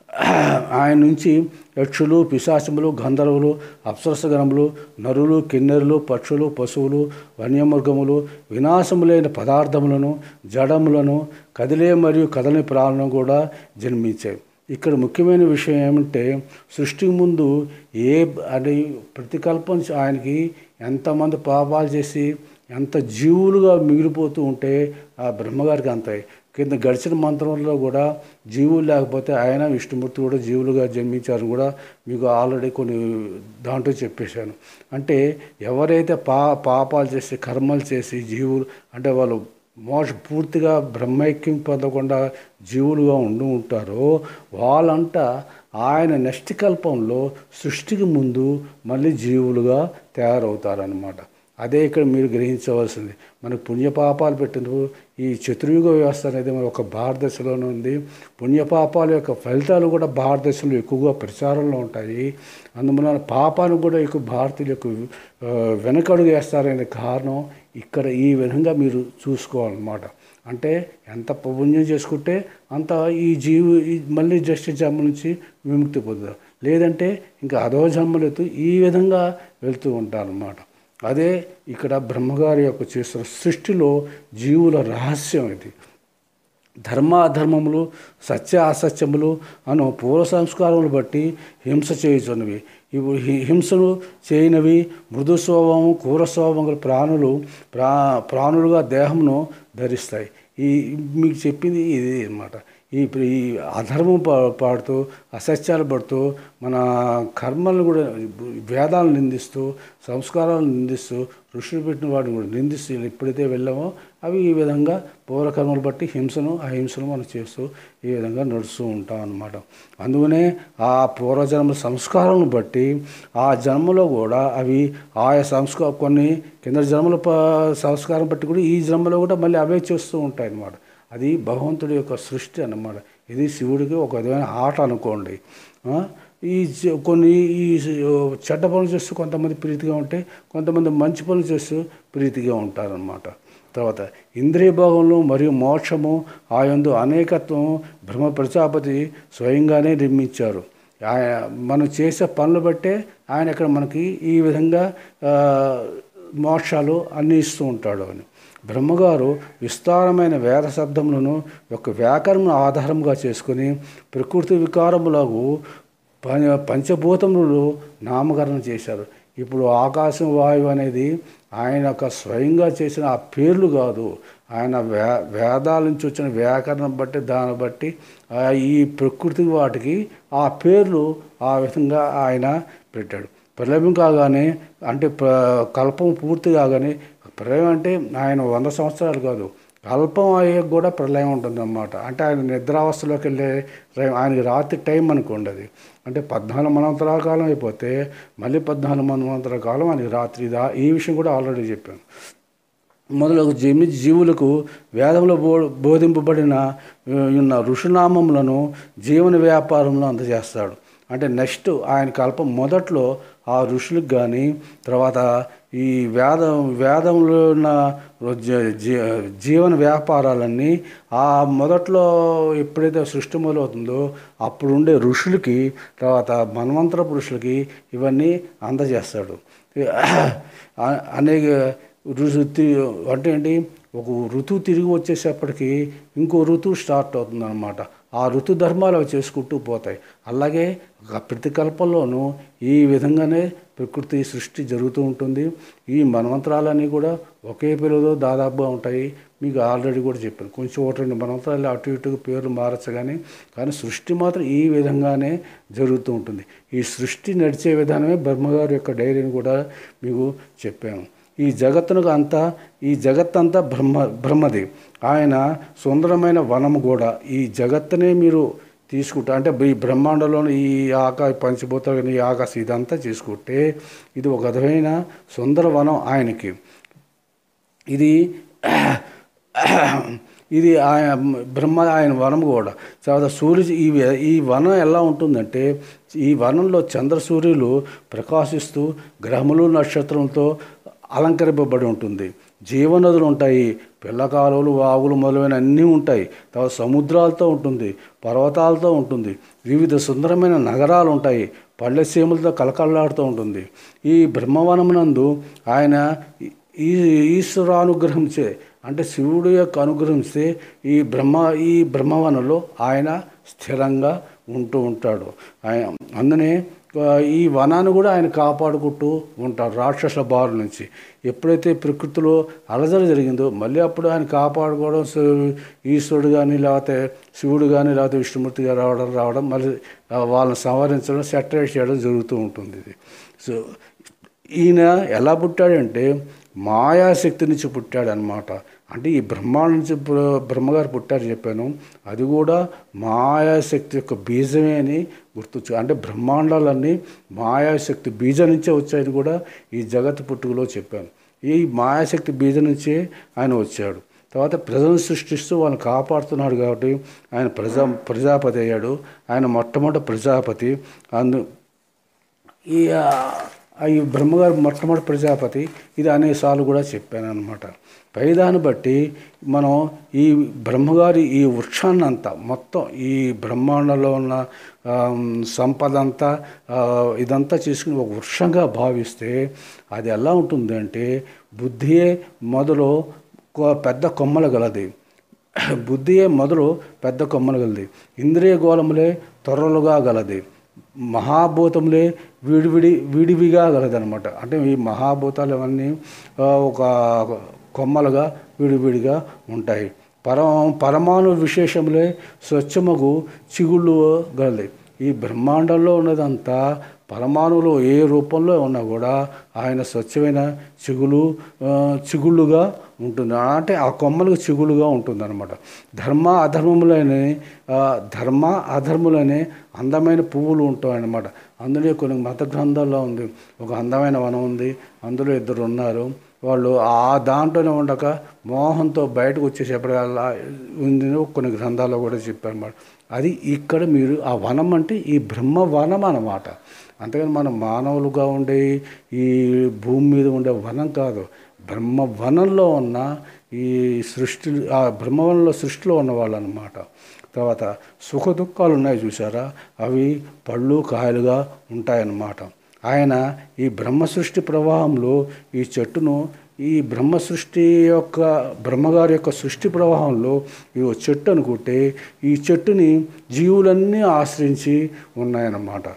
ఆయన నుంచి యక్షులు పిశాచములు గంధర్వులు అప్సరసగణములు నరులు కిన్నెరులు పక్షులు పశువులు వన్యమృగములు వినాశములైన పదార్థములను జడములను కదిలే మరియు కదలని ప్రాణులను కూడా జన్మించాయి ఇక్కడ ముఖ్యమైన విషయం ఏమంటే సృష్టి ముందు ఏ అంటే ప్రతికల్పన ఆయనకి ఎంతమంది పాపాలు చేసి ఎంత జీవులుగా మిగిలిపోతూ ఉంటే ఆ బ్రహ్మగారికి అంత కింద గడిచిన మంత్రంలో కూడా జీవులు లేకపోతే ఆయన విష్ణుమూర్తి కూడా జీవులుగా జన్మించారు కూడా మీకు ఆల్రెడీ కొన్ని దాంట్లో చెప్పేశాను అంటే ఎవరైతే పా పాపాలు చేసి కర్మలు చేసి జీవులు అంటే వాళ్ళు మోస పూర్తిగా బ్రహ్మైక్యం పొందకుండా జీవులుగా ఉండి ఉంటారో వాళ్ళంట ఆయన నెక్స్ట్ కల్పంలో సృష్టికి ముందు మళ్ళీ జీవులుగా తయారవుతారనమాట అదే ఇక్కడ మీరు గ్రహించవలసింది మనకు పుణ్యపాపాలు పెట్టినప్పుడు ఈ చతుర్యుగ వ్యవస్థ అనేది మన ఒక భారతదేశంలోనే ఉంది పుణ్యపాపాల యొక్క ఫలితాలు కూడా భారతదేశంలో ఎక్కువగా ప్రచారంలో ఉంటాయి అందువలన పాపాన్ని కూడా ఎక్కువ భారతీయులు ఎక్కువ ఆ, వెనకడుగు వేస్తారనే కారణం ఇక్కడ ఈ విధంగా మీరు చూసుకోవాలన్నమాట అంటే ఎంత పుణ్యం చేసుకుంటే అంత ఈ జీవి ఈ మళ్ళీ జస్ట్ జన్మ నుంచి విముక్తి పొందుతారు లేదంటే ఇంకా అదో జన్మలెత్తు ఈ విధంగా వెళ్తూ ఉంటారన్నమాట అదే ఇక్కడ బ్రహ్మగారి యొక్క చేస్తున్న సృష్టిలో జీవుల రహస్యం ఇది ధర్మ అధర్మములు సత్య అసత్యములు అను పూర్వ సంస్కారములు బట్టి హింస చేయుచున్నవి ఇప్పుడు హి- హింసలు చేయనివి మృదు స్వభావం క్రూర స్వభావం గల ప్రాణులు ప్రా ప్రాణులుగా దేహమును ధరిస్తాయి ఈ మీకు చెప్పింది ఇది అన్నమాట ఈ ఈ అధర్మం పా పాడుతూ అసత్యాలు పడుతూ మన కర్మలను కూడా వేదాలను నిందిస్తూ సంస్కారాలను నిందిస్తూ ఋషులు పెట్టిన వాటిని కూడా నిందిస్తూ ఎప్పుడైతే వెళ్ళామో అవి ఈ విధంగా పూర్వకర్మలు బట్టి హింసను అహింసను మనం చేస్తూ ఈ విధంగా నడుస్తూ ఉంటాం అన్నమాట అందుకనే ఆ పూర్వజన్మ సంస్కారాలను బట్టి ఆ జన్మలో కూడా అవి ఆయా సంస్కార కొన్ని కింద జన్మల ప సంస్కారం బట్టి కూడా ఈ జన్మలో కూడా మళ్ళీ అవే చేస్తూ ఉంటాయి అన్నమాట అది భగవంతుడి యొక్క సృష్టి అన్నమాట ఇది శివుడికి ఒక విధమైన ఆట అనుకోండి ఆ, ఈ జ- కొన్ని ఈ చెడ్డ పనులు చేస్తూ కొంతమంది ప్రీతిగా ఉంటే కొంతమంది మంచి పనులు చేస్తూ ప్రీతిగా ఉంటారన్నమాట తర్వాత ఇంద్రియ భాగంలో మరియు మోక్షము ఆయందు అనేకత్వం బ్రహ్మ ప్రజాపతి స్వయంగానే నిర్మించారు ఆయన మనం చేసే పనులు బట్టే ఆయన ఇక్కడ మనకి ఈ విధంగా ఆ, మోక్షాలు అన్ని ఇస్తూ ఉంటాడు అని బ్రహ్మగారు విస్తారమైన వేద శబ్దములను యొక్క వ్యాకరణను ఆధారంగా చేసుకుని ప్రకృతి వికారములకు ప- పంచభూతములు నామకరణం చేశారు ఇప్పుడు ఆకాశం వాయువు అనేది ఆయన యొక్క స్వయంగా చేసిన ఆ పేర్లు కాదు ఆయన వే వేదాల నుంచి వచ్చిన వ్యాకరణం బట్టి దాన్ని బట్టి ఆ ఈ ప్రకృతి వాటికి ఆ పేర్లు ఆ విధంగా ఆయన పెట్టాడు ప్రళయం కాగానే అంటే ప్ర కల్పం పూర్తి కాగానే ప్రళయం అంటే ఆయన వంద సంవత్సరాలు కాదు కల్పం అయ్యే కూడా ప్రళయం ఉంటుందన్నమాట అంటే ఆయన నిద్రావస్థలోకి వెళ్ళే టైం ఆయనకి రాత్రి టైం అనుకోండి అది అంటే పద్నాలుగు మనంతరాల కాలం అయిపోతే మళ్ళీ పద్నాలుగు మనంతరాల కాలం ఆయనకి రాత్రి దా ఈ విషయం కూడా ఆల్రెడీ చెప్పాను మొదలగు జమి జీవులకు వేదంలో బో బోధింపబడిన ఆ, ఉన్న ఋషునామములను జీవన వ్యాపారంలో అందజేస్తాడు అంటే నెక్స్ట్ ఆయన కల్పం మొదట్లో ఆ ఋషులకు కానీ తర్వాత ఈ వేదం వేదంలో ఉన్న జ- జీ- జీవన వ్యాపారాలన్నీ ఆ మొదట్లో ఎప్పుడైతే సృష్టి మొదలవుతుందో అప్పుడు ఉండే ఋషులకి తర్వాత మన్వంతరపు ఋషులకి ఇవన్నీ అందజేస్తాడు ఆ- అనేక ఋతు తి- అంటే ఏంటి ఒక ఋతువు తిరిగి వచ్చేసేపటికి ఇంకో ఋతువు స్టార్ట్ అవుతుంది అనమాట ఆ ఋతు ధర్మాలు అవి చేసుకుంటూ పోతాయి అలాగే ఒక ప్రతి కల్పంలోనూ ఈ విధంగానే ప్రకృతి సృష్టి జరుగుతూ ఉంటుంది ఈ మన్వంతరాలన్నీ కూడా ఒకే పిల్లతో దాదాపుగా ఉంటాయి మీకు ఆల్రెడీ కూడా చెప్పాను కొంచెం ఒకటి రెండు మన్వంతరాలు అటు ఇటుగా పేర్లు మారచ్చు కానీ కానీ సృష్టి మాత్రం ఈ విధంగానే జరుగుతూ ఉంటుంది ఈ సృష్టి నడిచే విధానమే బ్రహ్మగారి యొక్క డైరీని కూడా మీకు చెప్పాను ఈ జగత్తునకు అంతా ఈ జగత్తంతా బ్రహ్మ బ్రహ్మది ఆయన సుందరమైన వనము కూడా ఈ జగత్తునే మీరు తీసుకుంటే అంటే ఈ బ్రహ్మాండంలోని ఈ ఆకాశ పంచభూతాలు కానీ ఈ ఆకాశం ఇదంతా తీసుకుంటే ఇది ఒక విధమైన సుందర వనం ఆయనకి ఇది ఇది ఆయన బ్రహ్మ ఆయన వనం కూడా తర్వాత సూర్య ఈ ఈ వనం ఎలా ఉంటుందంటే ఈ వనంలో చంద్ర సూర్యులు ప్రకాశిస్తూ గ్రహములు నక్షత్రంతో అలంకరింపబడి ఉంటుంది జీవనదులు ఉంటాయి పిల్లకాలువలు వాగులు మొదలైన అన్నీ ఉంటాయి తర్వాత సముద్రాలతో ఉంటుంది పర్వతాలతో ఉంటుంది వివిధ సుందరమైన నగరాలు ఉంటాయి పల్లె సీమలతో కలకల్లాడుతూ ఉంటుంది ఈ బ్రహ్మవనమునందు ఆయన ఈ ఈశ్వరానుగ్రహించే అంటే శివుడు యొక్క అనుగ్రహిస్తే ఈ బ్రహ్మ ఈ బ్రహ్మవనంలో ఆయన స్థిరంగా ఉంటూ ఉంటాడు ఆయన అందునే ఆ, ఈ వనాన్ని కూడా ఆయన కాపాడుకుంటూ ఉంటాడు రాక్షసుల బారి నుంచి ఎప్పుడైతే ప్రకృతిలో అలజడి జరిగిందో మళ్ళీ అప్పుడు ఆయన కాపాడుకోవడం శివు- ఈశ్వరుడు కానీ లేకపోతే శివుడు కానీ లేకపోతే విష్ణుమూర్తి గారు రావడం రావడం మళ్ళీ ఆ, వాళ్ళని సంహరించడం సెటరేట్ చేయడం జరుగుతూ ఉంటుంది ఇది సో ఈయన ఎలా పుట్టాడంటే మాయాశక్తి నుంచి పుట్టాడు అనమాట అంటే ఈ బ్రహ్మాండ నుంచి బ్ర- బ్రహ్మగారు పుట్టారు చెప్పాను అది కూడా మాయాశక్తి యొక్క బీజమే అని గుర్తొచ్చు అంటే బ్రహ్మాండాలన్నీ మాయాశక్తి బీజం నుంచే వచ్చాయని కూడా ఈ జగత్ పుట్టుకలో చెప్పాను ఈ మాయాశక్తి బీజం నుంచే ఆయన వచ్చాడు తర్వాత ప్రజలను సృష్టిస్తూ వాళ్ళని కాపాడుతున్నాడు కాబట్టి ఆయన ప్రజా ప్రజాపతి అయ్యాడు ఆయన మొట్టమొదటి ప్రజాపతి అందు ఈ ఆ, ఈ బ్రహ్మగారు మొట్టమొదటి ప్రజాపతి ఇది అనేసార్లు కూడా చెప్పాను అనమాట పైదాన్ని బట్టి మనం ఈ బ్రహ్మగారి ఈ వృక్షాన్ని అంతా మొత్తం ఈ బ్రహ్మాండంలో ఉన్న ఆ, సంపద అంతా ఆ, ఇదంతా చేసుకుని ఒక వృక్షంగా భావిస్తే అది ఎలా ఉంటుందంటే బుద్ధియే మొదలు కొ- పెద్ద కొమ్మలు గలది బుద్ధియే మొదలు పెద్ద కొమ్మలు గలది ఇంద్రియ గోళములే త్వరలుగా గలది మహాభూతములే విడివిడి విడివిగా గలదనమాట అంటే ఈ మహాభూతాలు అవన్నీ ఆ, ఒక కొమ్మలుగా విడివిడిగా ఉంటాయి పరమ పరమాణు విశేషములే స్వచ్ఛమగు చిగుళ్ళు గలది ఈ బ్రహ్మాండంలో ఉన్నదంతా పరమాణువులు ఏ రూపంలో ఉన్నా కూడా ఆయన స్వచ్ఛమైన చిగులు ఆ, చిగుళ్ళుగా ఉంటుంది అంటే ఆ కొమ్మలకు చిగులుగా ఉంటుంది అనమాట ధర్మ అధర్మములనే ఆ, ధర్మ అధర్ములనే అందమైన పువ్వులు ఉంటాయి అన్నమాట అందులో కొన్ని మత గ్రంథాల్లో ఉంది ఒక అందమైన వనం ఉంది అందులో ఇద్దరు ఉన్నారు వాళ్ళు ఆ దాంట్లోనే ఉండక మోహంతో బయటకు వచ్చేసేపటికల్లా ఉంది కొన్ని గ్రంథాల్లో కూడా చెప్పారన్నమాట అది ఇక్కడ మీరు ఆ వనం అంటే ఈ బ్రహ్మ వనం అన్నమాట అంతేగాని మనం మానవులుగా ఉండే ఈ భూమి మీద ఉండే వనం కాదు బ్రహ్మ వనంలో ఉన్న ఈ సృష్టి ఆ బ్రహ్మవనంలో సృష్టిలో ఉన్న వాళ్ళు అన్నమాట తర్వాత సుఖ దుఃఖాలు ఉన్నాయి చూసారా అవి పళ్ళు కాయలుగా ఉంటాయన్నమాట ఆయన ఈ బ్రహ్మ సృష్టి ప్రవాహంలో ఈ చెట్టును ఈ బ్రహ్మ సృష్టి యొక్క బ్రహ్మగారి యొక్క సృష్టి ప్రవాహంలో ఈ ఓ చెట్టు అనుకుంటే ఈ చెట్టుని జీవులన్నీ ఆశ్రయించి ఉన్నాయన్నమాట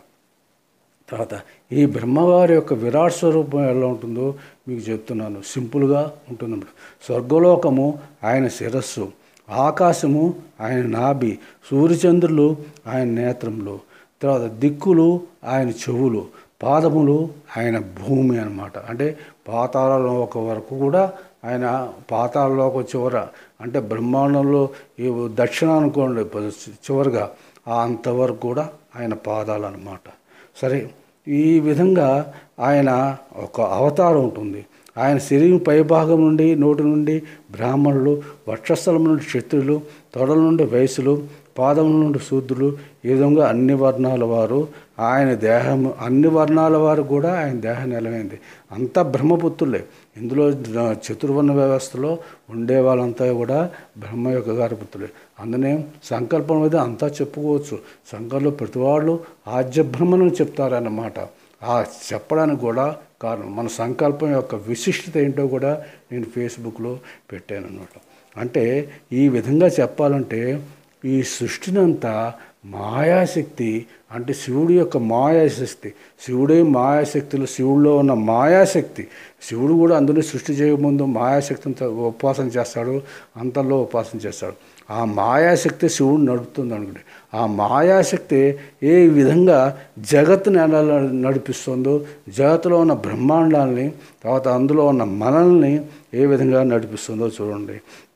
తర్వాత ఈ బ్రహ్మగారి యొక్క విరాట్ స్వరూపం ఎలా ఉంటుందో మీకు చెప్తున్నాను సింపుల్గా ఉంటుందన్నమాట స్వర్గలోకము ఆయన శిరస్సు ఆకాశము ఆయన నాభి సూర్యచంద్రులు ఆయన నేత్రములు తర్వాత దిక్కులు ఆయన చెవులు పాదములు ఆయన భూమి అన్నమాట అంటే పాతాళలోక వరకు కూడా ఆయన పాతాళలోక చివర అంటే బ్రహ్మాండంలో ఈ దక్షిణ అనుకోండి చివరిగా ఆ అంతవరకు కూడా ఆయన పాదాలు అన్నమాట సరే ఈ విధంగా ఆయన ఒక అవతారం ఉంటుంది ఆయన శరీరం పైభాగం నుండి నోటి నుండి బ్రాహ్మణులు వక్షస్థలం నుండి క్షత్రులు తొడల నుండి వయసులు పాదముల నుండి శూద్రులు ఈ విధంగా అన్ని వర్ణాల వారు ఆయన దేహం అన్ని వర్ణాల వారు కూడా ఆయన దేహం నిలమైంది అంతా బ్రహ్మపుత్రులే ఇందులో చతుర్వర్ణ వ్యవస్థలో ఉండే వాళ్ళంతా కూడా బ్రహ్మ యొక్క గారి పుత్రులే అందునే సంకల్పం మీద అంతా చెప్పుకోవచ్చు సంకల్పంలో ప్రతి వాళ్ళు ఆద్య బ్రహ్మను చెప్తారన్నమాట ఆ చెప్పడానికి కూడా కారణం మన సంకల్పం యొక్క విశిష్టత ఏంటో కూడా నేను ఫేస్బుక్లో పెట్టాను అనమాట అంటే ఈ విధంగా చెప్పాలంటే ఈ సృష్టినంతా మాయాశక్తి అంటే శివుడి యొక్క మాయాశక్తి శివుడే మాయాశక్తులు శివుడిలో ఉన్న మాయాశక్తి శివుడు కూడా అందులో సృష్టి చేయకముందు మాయాశక్తిని ఉపాసన చేస్తాడు అంతల్లో ఉపాసన చేస్తాడు ఆ మాయాశక్తి శివుడు నడుపుతుంది అనుకోండి ఆ మాయాశక్తి ఏ విధంగా జగత్తుని ఎలా నడిపిస్తుందో జగత్తులో ఉన్న బ్రహ్మాండాల్ని తర్వాత అందులో ఉన్న మనల్ని ఏ విధంగా నడిపిస్తుందో చూడండి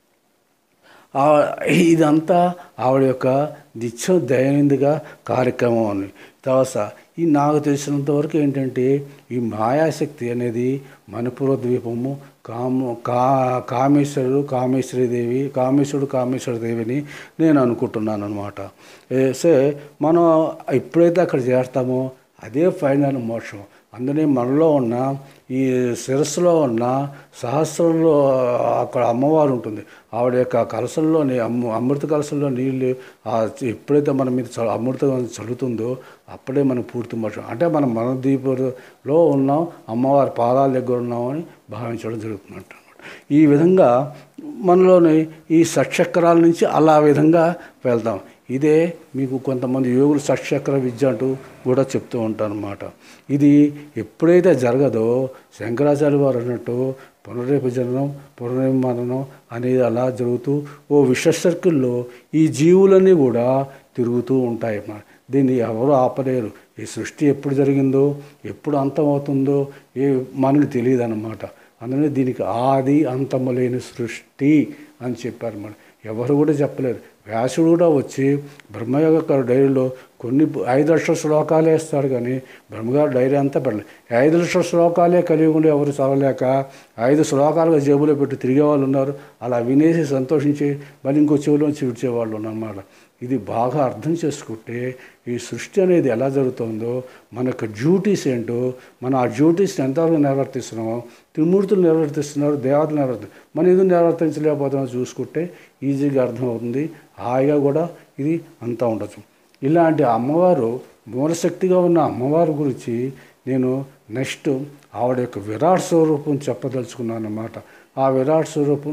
ఇదంతా ఆవిడ యొక్క నిత్యం దైనందిక కార్యక్రమం అని తర్వాత ఈ నాకు తెలిసినంత వరకు ఏంటంటే ఈ మాయాశక్తి అనేది మణిపుర ద్వీపము కాము కా కామేశ్వరుడు కామేశ్వరీదేవి కామేశ్వరుడు కామేశ్వరదేవిని నేను అనుకుంటున్నాను అనమాట సే మనం ఎప్పుడైతే అక్కడ చేస్తామో అదే ఫైనల్ మోక్షం అందునే మనలో ఉన్న ఈ శిరస్సులో ఉన్న సహస్రంలో అక్కడ అమ్మవారు ఉంటుంది ఆవిడ యొక్క కలసంలోని అమ్మ అమృత కలసంలో నీళ్ళు ఆ ఎప్పుడైతే మన మీద చ అమృతం చల్లుతుందో అప్పుడే మనం పూర్తి మోక్షం అంటే మనం మన దీపంలో ఉన్నాం అమ్మవారి పాదాల దగ్గర ఉన్నామని భావించడం జరుగుతున్నట్టు ఈ విధంగా మనలోని ఈ షట్చక్రాల నుంచి అలా విధంగా వెళ్తాం ఇదే మీకు కొంతమంది యోగులు షట్చక్ర విద్య అంటూ కూడా చెప్తూ ఉంటారు అన్నమాట ఇది ఎప్పుడైతే జరగదో శంకరాచార్య వారు అన్నట్టు పునరేప జననం పునర్నిర్మాణం అనేది అలా జరుగుతూ ఓ విష సర్కిల్లో ఈ జీవులన్నీ కూడా తిరుగుతూ ఉంటాయి అన్నమాట దీన్ని ఎవరు ఆపలేరు ఈ సృష్టి ఎప్పుడు జరిగిందో ఎప్పుడు అంతమవుతుందో ఏ మనకు తెలియదు అన్నమాట అందుకని దీనికి ఆది అంతము లేని సృష్టి అని చెప్పారు మనం ఎవరు కూడా చెప్పలేరు వ్యాసుడు కూడా వచ్చి బ్రహ్మయోగ డైరీలో కొన్ని ఐదు లక్షల శ్లోకాలే ఇస్తాడు కానీ బ్రహ్మగారు డైరీ అంతా పెట్టలేదు ఐదు లక్షల శ్లోకాలే కలిగి ఉండి ఎవరు చదవలేక ఐదు శ్లోకాలుగా జేబులో పెట్టి తిరిగే వాళ్ళు ఉన్నారు అలా వినేసి సంతోషించి మళ్ళీ ఇంకో చెవిలోంచి విడిచేవాళ్ళు ఉన్నమాట ఇది బాగా అర్థం చేసుకుంటే ఈ సృష్టి అనేది ఎలా జరుగుతుందో మన యొక్క డ్యూటీస్ ఏంటో మన ఆ డ్యూటీస్ని ఎంతవరకు నిర్వర్తిస్తున్నామో త్రిమూర్తులు నిర్వర్తిస్తున్నారు దేవతలు నిర్వర్తి మనం ఎందుకు నిర్వర్తించలేకపోతున్నామో చూసుకుంటే ఈజీగా అర్థమవుతుంది హాయిగా కూడా ఇది అంతా ఉండొచ్చు ఇలాంటి అమ్మవారు మూలశక్తిగా ఉన్న అమ్మవారి గురించి నేను నెక్స్ట్ ఆవిడ యొక్క విరాట్ స్వరూపం చెప్పదలుచుకున్నాను అన్నమాట ఆ విరాట్ స్వరూపం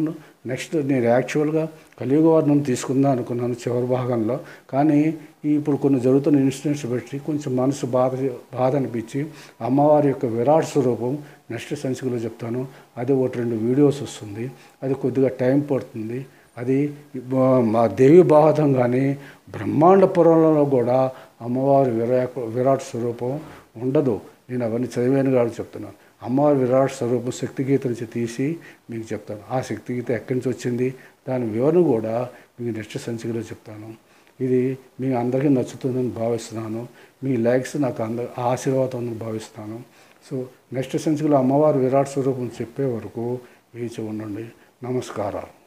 నెక్స్ట్ నేను యాక్చువల్గా కలియుగ వర్ణం తీసుకుందాం అనుకున్నాను చివరి భాగంలో కానీ ఈ ఇప్పుడు కొన్ని జరుగుతున్న ఇన్సిడెంట్స్ బట్టి కొంచెం మనసు బాధ బాధ అనిపించి అమ్మవారి యొక్క విరాట్ స్వరూపం నెక్స్ట్ సంచికలో చెప్తాను అది ఒకటి రెండు వీడియోస్ వస్తుంది అది కొద్దిగా టైం పడుతుంది అది బా- మా దేవి భాగవతం కానీ బ్రహ్మాండ పురాణంలో కూడా అమ్మవారి విరాట్ విరాట్ స్వరూపం ఉండదు నేను అవన్నీ చదివాను కాబట్టి చెప్తున్నాను అమ్మవారి విరాట్ స్వరూపం శక్తి గీత నుంచి తీసి మీకు చెప్తాను ఆ శక్తి గీత ఎక్కడి నుంచి వచ్చింది దాని వివరణ కూడా మీకు నెక్స్ట్ సంచికలో చెప్తాను ఇది మీ అందరికీ నచ్చుతుందని భావిస్తున్నాను మీ లైక్స్ నాకు అంద ఆశీర్వాదం అని భావిస్తున్నాను సో నెక్స్ట్ సంచికలో అమ్మవారి విరాట్ స్వరూపం చెప్పే వరకు వేచి ఉండండి నమస్కారాలు